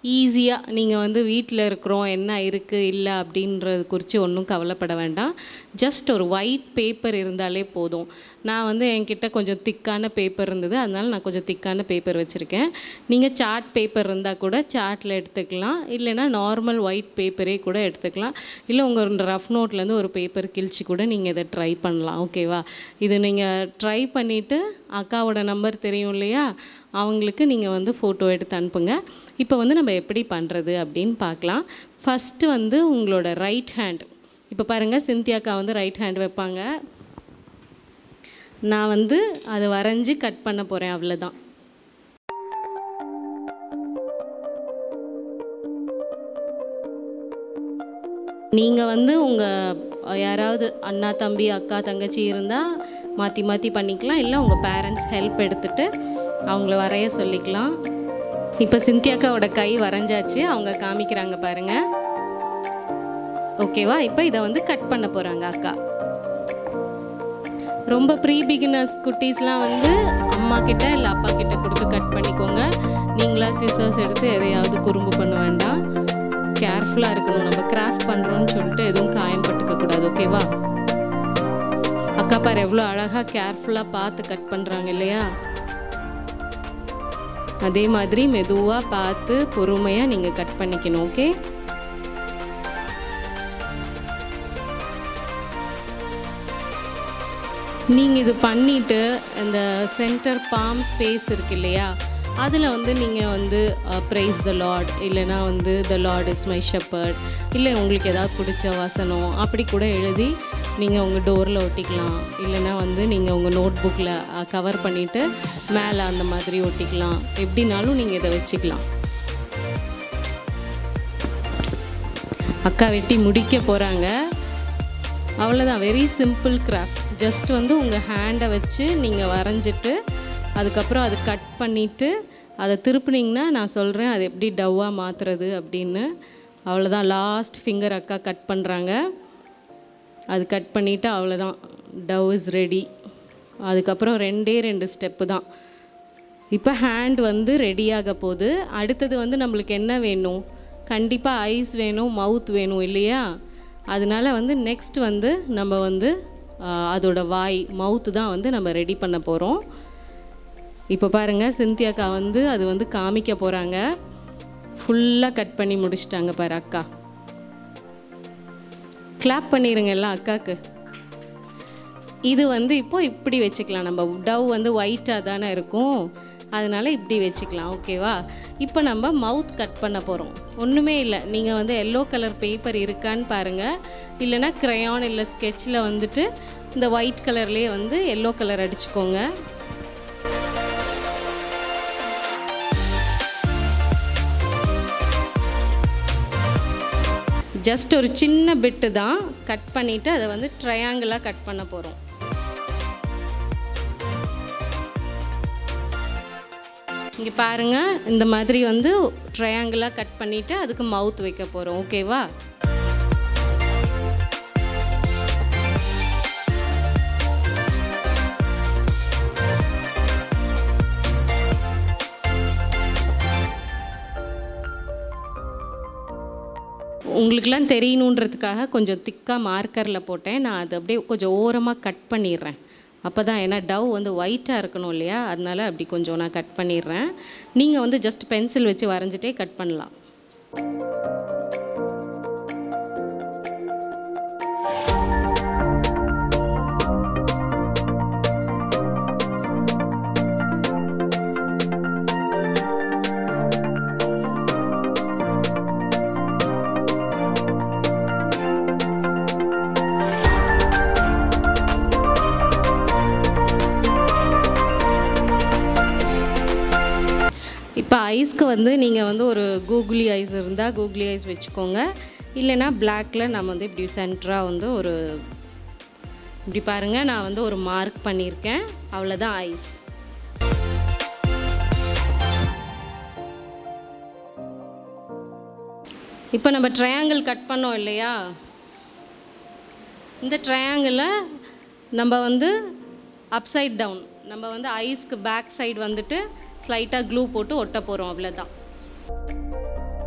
ஈஸியாக நீங்கள் வந்து வீட்டில் இருக்கிறோம் என்ன இருக்குது இல்லை அப்படின்றது குறித்து ஒன்றும் கவலைப்பட வேண்டாம் ஜஸ்ட் ஒரு ஒயிட் பேப்பர் இருந்தாலே போதும் நான் வந்து என்கிட்ட கொஞ்சம் திக்கான பேப்பர் இருந்தது அதனால நான் கொஞ்சம் திக்கான பேப்பர் வச்சுருக்கேன் நீங்கள் சார்ட் பேப்பர் இருந்தால் கூட சார்ட்டில் எடுத்துக்கலாம் இல்லைன்னா நார்மல் ஒயிட் பேப்பரே கூட எடுத்துக்கலாம் இல்லை உங்கள் ரஃப் நோட்லேருந்து ஒரு பேப்பர் கிழிச்சு கூட நீங்கள் இதை ட்ரை பண்ணலாம் ஓகேவா இது நீங்கள் ட்ரை பண்ணிவிட்டு அக்காவோட நம்பர் தெரியும் இல்லையா அவங்களுக்கு நீங்கள் வந்து ஃபோட்டோ எடுத்து அனுப்புங்க இப்போ வந்து நம்ம எப்படி பண்ணுறது அப்படின்னு பார்க்கலாம் ஃபஸ்ட்டு வந்து உங்களோட ரைட் ஹேண்ட் இப்போ பாருங்கள் சிந்தியாக்கா வந்து ரைட் ஹேண்ட் வைப்பாங்க நான் வந்து அதை வரைஞ்சி கட் பண்ண போகிறேன் அவ்வளோதான் நீங்கள் வந்து உங்கள் யாராவது அண்ணா தம்பி அக்கா தங்கச்சி இருந்தால் மாற்றி மாற்றி பண்ணிக்கலாம் இல்லை உங்கள் பேரண்ட்ஸ் ஹெல்ப் எடுத்துகிட்டு அவங்கள வரைய சொல்லிக்கலாம் இப்போ சிந்தியாக்காவோட கை வரைஞ்சாச்சு அவங்க காமிக்கிறாங்க பாருங்கள் ஓகேவா இப்போ இதை வந்து கட் பண்ண போகிறாங்க அக்கா ரொம்ப ப்ரீ பிகினர்ஸ் குட்டீஸ்லாம் வந்து அம்மா கிட்ட இல்லை அப்பா கிட்ட கொடுத்து கட் பண்ணிக்கோங்க நீங்களா சிசர்ஸ் எடுத்து எதையாவது குறும்பு பண்ண வேண்டாம் கேர்ஃபுல்லாக இருக்கணும் நம்ம கிராஃப்ட் பண்ணுறோன்னு சொல்லிட்டு எதுவும் காயம் பட்டுக்க கூடாது ஓகேவா அக்கா பாரு எவ்வளோ அழகாக கேர்ஃபுல்லாக பார்த்து கட் பண்ணுறாங்க இல்லையா அதே மாதிரி மெதுவாக பார்த்து பொறுமையாக நீங்கள் கட் பண்ணிக்கணும் ஓகே நீங்கள் இது பண்ணிவிட்டு இந்த சென்டர் பாம் ஸ்பேஸ் இருக்கு இல்லையா அதில் வந்து நீங்கள் வந்து ப்ரைஸ் த லார்ட் இல்லைனா வந்து the lord is my shepherd இல்லை உங்களுக்கு ஏதாவது பிடிச்ச வசனம் அப்படி கூட எழுதி நீங்கள் உங்கள் டோரில் ஒட்டிக்கலாம் இல்லைனா வந்து நீங்கள் உங்கள் நோட் புக்கில் கவர் பண்ணிவிட்டு மேலே அந்த மாதிரி ஒட்டிக்கலாம் எப்படினாலும் நீங்கள் இதை வச்சுக்கலாம் அக்கா வெட்டி முடிக்க போகிறாங்க அவ்வளோதான் வெரி சிம்பிள் கிராஃப்ட் ஜஸ்ட் வந்து உங்கள் ஹேண்டை வச்சு நீங்கள் வரைஞ்சிட்டு அதுக்கப்புறம் அது கட் பண்ணிவிட்டு அதை திருப்புனீங்கன்னா நான் சொல்கிறேன் அது எப்படி டவ்வாக மாற்றுறது அப்படின்னு அவ்வளோதான் லாஸ்ட் ஃபிங்கர் அக்கா கட் பண்ணுறாங்க அது கட் பண்ணிவிட்டு அவ்வளோதான் டவ் இஸ் ரெடி அதுக்கப்புறம் ரெண்டே ரெண்டு ஸ்டெப்பு தான் இப்போ ஹேண்ட் வந்து ரெடியாக போகுது அடுத்தது வந்து நம்மளுக்கு என்ன வேணும் கண்டிப்பாக ஐஸ் வேணும் மவுத் வேணும் இல்லையா அதனால வந்து நெக்ஸ்ட் வந்து நம்ம வந்து அதோட வாய் மவுத்து தான் வந்து நம்ம ரெடி பண்ண போகிறோம் இப்போ பாருங்கள் சிந்தியாக்கா வந்து அது வந்து காமிக்க போகிறாங்க ஃபுல்லாக கட் பண்ணி முடிச்சிட்டாங்க பாரு அக்கா கிளாப் பண்ணிடுங்க எல்லாம் அக்காவுக்கு இது வந்து இப்போது இப்படி வச்சுக்கலாம் நம்ம டவ் வந்து ஒயிட்டாக தானே இருக்கும் அதனால் இப்படி வச்சுக்கலாம் ஓகேவா இப்போ நம்ம மவுத் கட் பண்ண போகிறோம் ஒன்றுமே இல்லை நீங்கள் வந்து எல்லோ கலர் பேப்பர் இருக்கான்னு பாருங்கள் இல்லைனா க்ரையான் இல்லை ஸ்கெட்சில் வந்துட்டு இந்த ஒயிட் கலர்லேயே வந்து எல்லோ கலர் அடிச்சுக்கோங்க ஜஸ்ட் ஒரு சின்ன பிட்டு தான் கட் பண்ணிவிட்டு அதை வந்து ட்ரையாங்கிளாக கட் பண்ண போகிறோம் இங்கே பாருங்கள் இந்த மாதிரி வந்து ட்ரையாங்கிளாக கட் பண்ணிவிட்டு அதுக்கு மவுத் வைக்க போகிறோம் ஓகேவா உங்களுக்கெலாம் தெரியணுன்றதுக்காக கொஞ்சம் திக்காக மார்க்கரில் போட்டேன் நான் அது அப்படியே கொஞ்சம் ஓரமாக கட் பண்ணிடுறேன் அப்போ தான் ஏன்னா டவ் வந்து ஒயிட்டாக இருக்கணும் இல்லையா அதனால அப்படி கொஞ்சம் நான் கட் பண்ணிடுறேன் நீங்கள் வந்து ஜஸ்ட் பென்சில் வச்சு வரைஞ்சிட்டே கட் பண்ணலாம் இப்போ ஐஸ்க்கு வந்து நீங்கள் வந்து ஒரு கூகுளி ஐஸ் இருந்தால் கூகுளி ஐஸ் வச்சுக்கோங்க இல்லைன்னா பிளாக்கில் நம்ம வந்து இப்படி சென்டராக வந்து ஒரு இப்படி பாருங்கள் நான் வந்து ஒரு மார்க் பண்ணியிருக்கேன் அவ்வளோதான் ஐஸ் இப்போ நம்ம ட்ரையாங்கிள் கட் பண்ணோம் இல்லையா இந்த ட்ரையாங்கிளை நம்ம வந்து அப்சைட் டவுன் நம்ம வந்து ஐஸ்க்கு பேக் சைடு வந்துட்டு ஸ்லைட்டாக க்ளூ போட்டு ஒட்ட போகிறோம் அவ்வளோதான்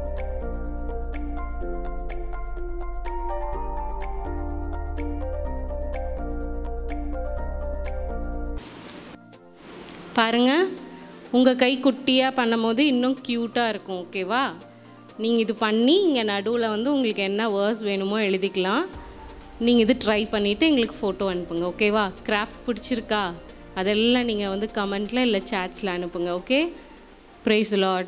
பாருங்கள் உங்கள் கை குட்டியாக பண்ணும்போது இன்னும் க்யூட்டாக இருக்கும் ஓகேவா நீங்கள் இது பண்ணி இங்கே நடுவில் வந்து உங்களுக்கு என்ன வேர்ஸ் வேணுமோ எழுதிக்கலாம் நீங்கள் இது ட்ரை பண்ணிவிட்டு எங்களுக்கு ஃபோட்டோ அனுப்புங்க ஓகேவா கிராஃப்ட் பிடிச்சிருக்கா அதெல்லாம் நீங்கள் வந்து கமெண்ட்டில் இல்லை சேட்ஸில் அனுப்புங்க ஓகே ப்ரைஸ் லார்ட்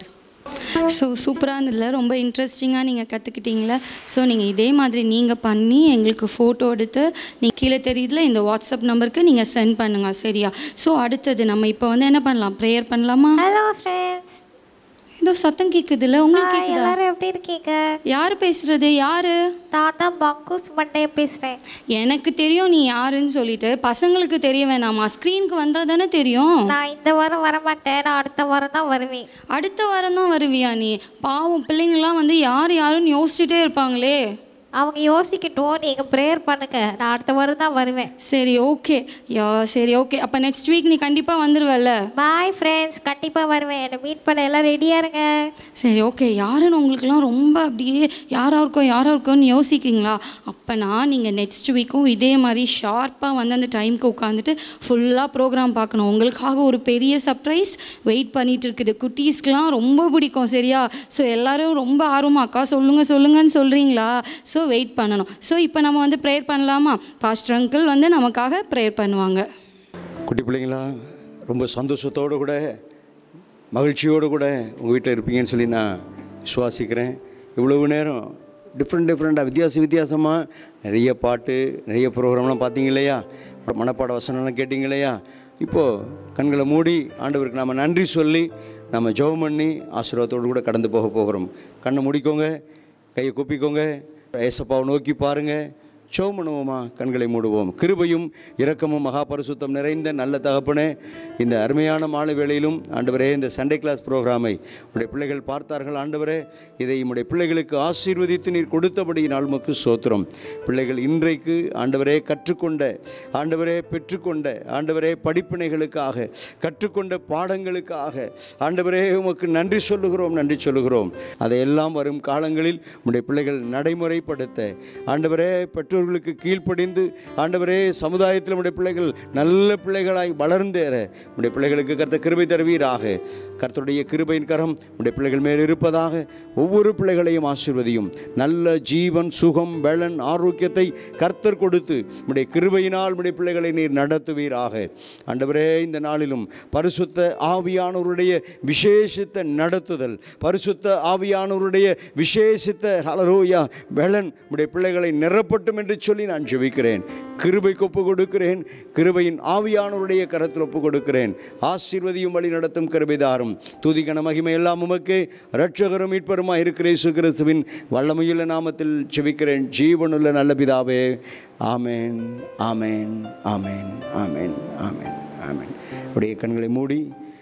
ஸோ சூப்பராக இருந்ததில்ல ரொம்ப இன்ட்ரெஸ்டிங்காக நீங்கள் கற்றுக்கிட்டீங்களே ஸோ நீங்கள் இதே மாதிரி நீங்கள் பண்ணி எங்களுக்கு ஃபோட்டோ எடுத்து நீ கீழே தெரியுதுல இந்த வாட்ஸ்அப் நம்பருக்கு நீங்கள் சென்ட் பண்ணுங்கள் சரியா ஸோ அடுத்தது நம்ம இப்போ வந்து என்ன பண்ணலாம் ப்ரேயர் பண்ணலாமா ஹலோ ஃப்ரெண்ட்ஸ் ஏதோ சத்தம் கேட்குதுல்ல உங்களுக்கு ஹாய் கேட்குதா எல்லாரும் எப்படி இருக்கீங்க யார் பேசுறது யாரு நான் தான் பங்கூஸ் மண்டைய பேசுகிறேன் எனக்கு தெரியும் நீ யாருன்னு சொல்லிட்டு பசங்களுக்கு தெரிய வேணாமா ஸ்க்ரீனுக்கு வந்தால் தானே தெரியும் நான் இந்த வாரம் வர மாட்டேன் நான் அடுத்த வாரம் தான் வருவேன் அடுத்த வாரம் தான் வருவியா நீ பாவம் பிள்ளைங்களாம் வந்து யார் யாருன்னு யோசிச்சுட்டே இருப்பாங்களே அவங்க யோசிக்கட்டும் நீங்கள் ப்ரேயர் பண்ணுங்க நான் அடுத்த வாரம் தான் வருவேன் சரி ஓகே யா சரி ஓகே அப்போ நெக்ஸ்ட் வீக் நீ கண்டிப்பாக வந்துடுவல்ல பாய் ஃப்ரெண்ட்ஸ் கண்டிப்பாக வருவேன் என்னை மீட் பண்ண எல்லாம் ரெடியாக இருங்க சரி ஓகே யாருன்னு உங்களுக்குலாம் ரொம்ப அப்படியே யாராக இருக்கும் யாராக இருக்கும்னு யோசிக்கிறீங்களா அப்போனா நீங்கள் நெக்ஸ்ட் வீக்கும் இதே மாதிரி ஷார்ப்பாக வந்து அந்த டைமுக்கு உட்காந்துட்டு ஃபுல்லாக ப்ரோக்ராம் பார்க்கணும் உங்களுக்காக ஒரு பெரிய சர்ப்ரைஸ் வெயிட் பண்ணிட்டு இருக்குது குட்டீஸ்க்கெலாம் ரொம்ப பிடிக்கும் சரியா ஸோ எல்லாரும் ரொம்ப ஆர்வமாக அக்கா சொல்லுங்கள் சொல்லுங்கன்னு சொல்கிறீங்களா ஸோ வெயிட் பண்ணணும் ஸோ இப்போ நம்ம வந்து ப்ரேயர் பண்ணலாமா பாஸ்டர் அங்கிள் வந்து நமக்காக ப்ரேயர் பண்ணுவாங்க குட்டி பிள்ளைங்களா ரொம்ப சந்தோஷத்தோடு கூட மகிழ்ச்சியோடு கூட உங்கள் வீட்டில் இருப்பீங்கன்னு சொல்லி நான் விசுவாசிக்கிறேன் இவ்வளவு நேரம் டிஃப்ரெண்ட் டிஃப்ரெண்ட்டாக வித்தியாச வித்தியாசமாக நிறைய பாட்டு நிறைய ப்ரோக்ராம்லாம் பார்த்தீங்க இல்லையா மனப்பாட வசனம்லாம் கேட்டிங்க இல்லையா இப்போது கண்களை மூடி ஆண்டவருக்கு நாம் நன்றி சொல்லி நம்ம ஜெபம் பண்ணி ஆசீர்வாதத்தோடு கூட கடந்து போக போகிறோம் கண்ணை மூடிக்கோங்க கையை கூப்பிக்கோங்க ஏசப்பாவை நோக்கி பாருங்கள் ஜெபம் பண்ணுவோமா கண்களை மூடுவோம் கிருபையும் இரக்கமும் மகாபரிசுத்தம் நிறைந்த நல்ல தகப்பனே இந்த அருமையான மாலை வேளையிலும் ஆண்டவரே இந்த சண்டே கிளாஸ் ப்ரோக்ராமை உடைய பிள்ளைகள் பார்த்தார்கள் ஆண்டவரே இதை உடைய பிள்ளைகளுக்கு ஆசீர்வதித்து நீர் கொடுத்தபடி நாள்மக்கு சோத்திரம் பிள்ளைகள் இன்றைக்கு ஆண்டவரே கற்றுக்கொண்ட ஆண்டவரே பெற்றுக்கொண்ட ஆண்டவரே படிப்பினைகளுக்காக கற்றுக்கொண்ட பாடங்களுக்காக ஆண்டவரே உமக்கு நன்றி சொல்லுகிறோம் நன்றி சொல்லுகிறோம் அதையெல்லாம் வரும் காலங்களில் உடைய பிள்ளைகள் நடைமுறைப்படுத்த ஆண்டவரே பெற்றோர்களுக்கு கீழ்ப்படிந்து ஆண்டவரே சமுதாயத்தில் நம்முடைய பிள்ளைகள் நல்ல பிள்ளைகளாய் வளர்ந்தேற உடைய பிள்ளைகளுக்கு கர்த்த கிருபை தருவீராக கர்த்தருடைய கிருபையின் கரம் உடைய பிள்ளைகள் மேல் இருப்பதாக ஒவ்வொரு பிள்ளைகளையும் ஆசீர்வதியும் நல்ல ஜீவன் சுகம் பலன் ஆரோக்கியத்தை கர்த்தர் கொடுத்து உடைய கிருபையினால் உடைய பிள்ளைகளை நீர் நடத்துவீராக ஆண்டவரே இந்த நாளிலும் பரிசுத்த ஆவியானவருடைய விசேஷித்த நடத்துதல் பரிசுத்த ஆவியானவருடைய விசேஷித்த ஹலரோயா பலன் உடைய பிள்ளைகளை நிரப்பட்டும் என்று சொல்லி நான் ஜெபிக்கிறேன் கிருபைக்கு ஒப்பு கொடுக்கிறேன் கிருபையின் ஆவியானவருடைய கரத்தில் ஒப்பு கொடுக்கிறேன் ஆசீர்வதியும் வழி நடத்தும் கிருபைதாரும் துதிகன மகிமை எல்லாம் உமக்கு ரட்சகரும் மீட்பருமாய் இருக்கிற இயேசு கிறிஸ்துவின் வல்லமையுள்ள நாமத்தில் ஜெபிக்கிறேன் ஜீவனுள்ள நல்ல பிதாவே ஆமேன் ஆமேன் ஆமேன் ஆமேன் ஆமேன் ஆமேன் உடைய கண்களை மூடி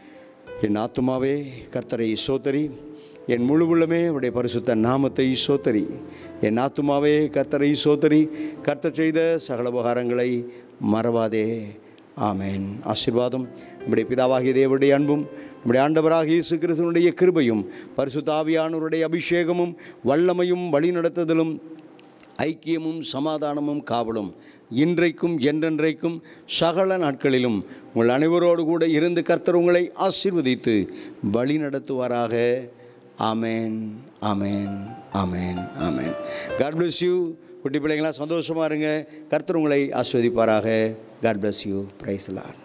என் ஆத்துமாவே கர்த்தரை சோத்தரி என் முழு உள்ளமே அவருடைய பரிசுத்த நாமத்தை சோத்தரி என் ஆத்துமாவே கர்த்தரை சோத்தரி கர்த்தர் செய்த சகல உபகாரங்களை மறவாதே ஆமேன் ஆசீர்வாதம் நம்முடைய பிதாவாகிய தேவனுடைய அன்பும் நம்முடைய ஆண்டவராக இயேசு கிறிஸ்துவனுடைய கிருபையும் பரிசுத்த ஆவியானவருடைய அபிஷேகமும் வல்லமையும் வழிநடத்துதலும் ஐக்கியமும் சமாதானமும் காவலும் இன்றைக்கும் என்றென்றைக்கும் சகல நாட்களிலும் உங்கள் அனைவரோடு கூட இருந்து கர்த்தர் உங்களை ஆசீர்வதித்து வழி நடத்துவாராக ஆமேன் ஆமேன் ஆமேன் ஆமேன் காட் bless யூ குட்டி பிள்ளைங்களாம் சந்தோஷமாக இருங்க கர்த்தர் உங்களை ஆஸ்வதிப்பாராக God bless you praise Lord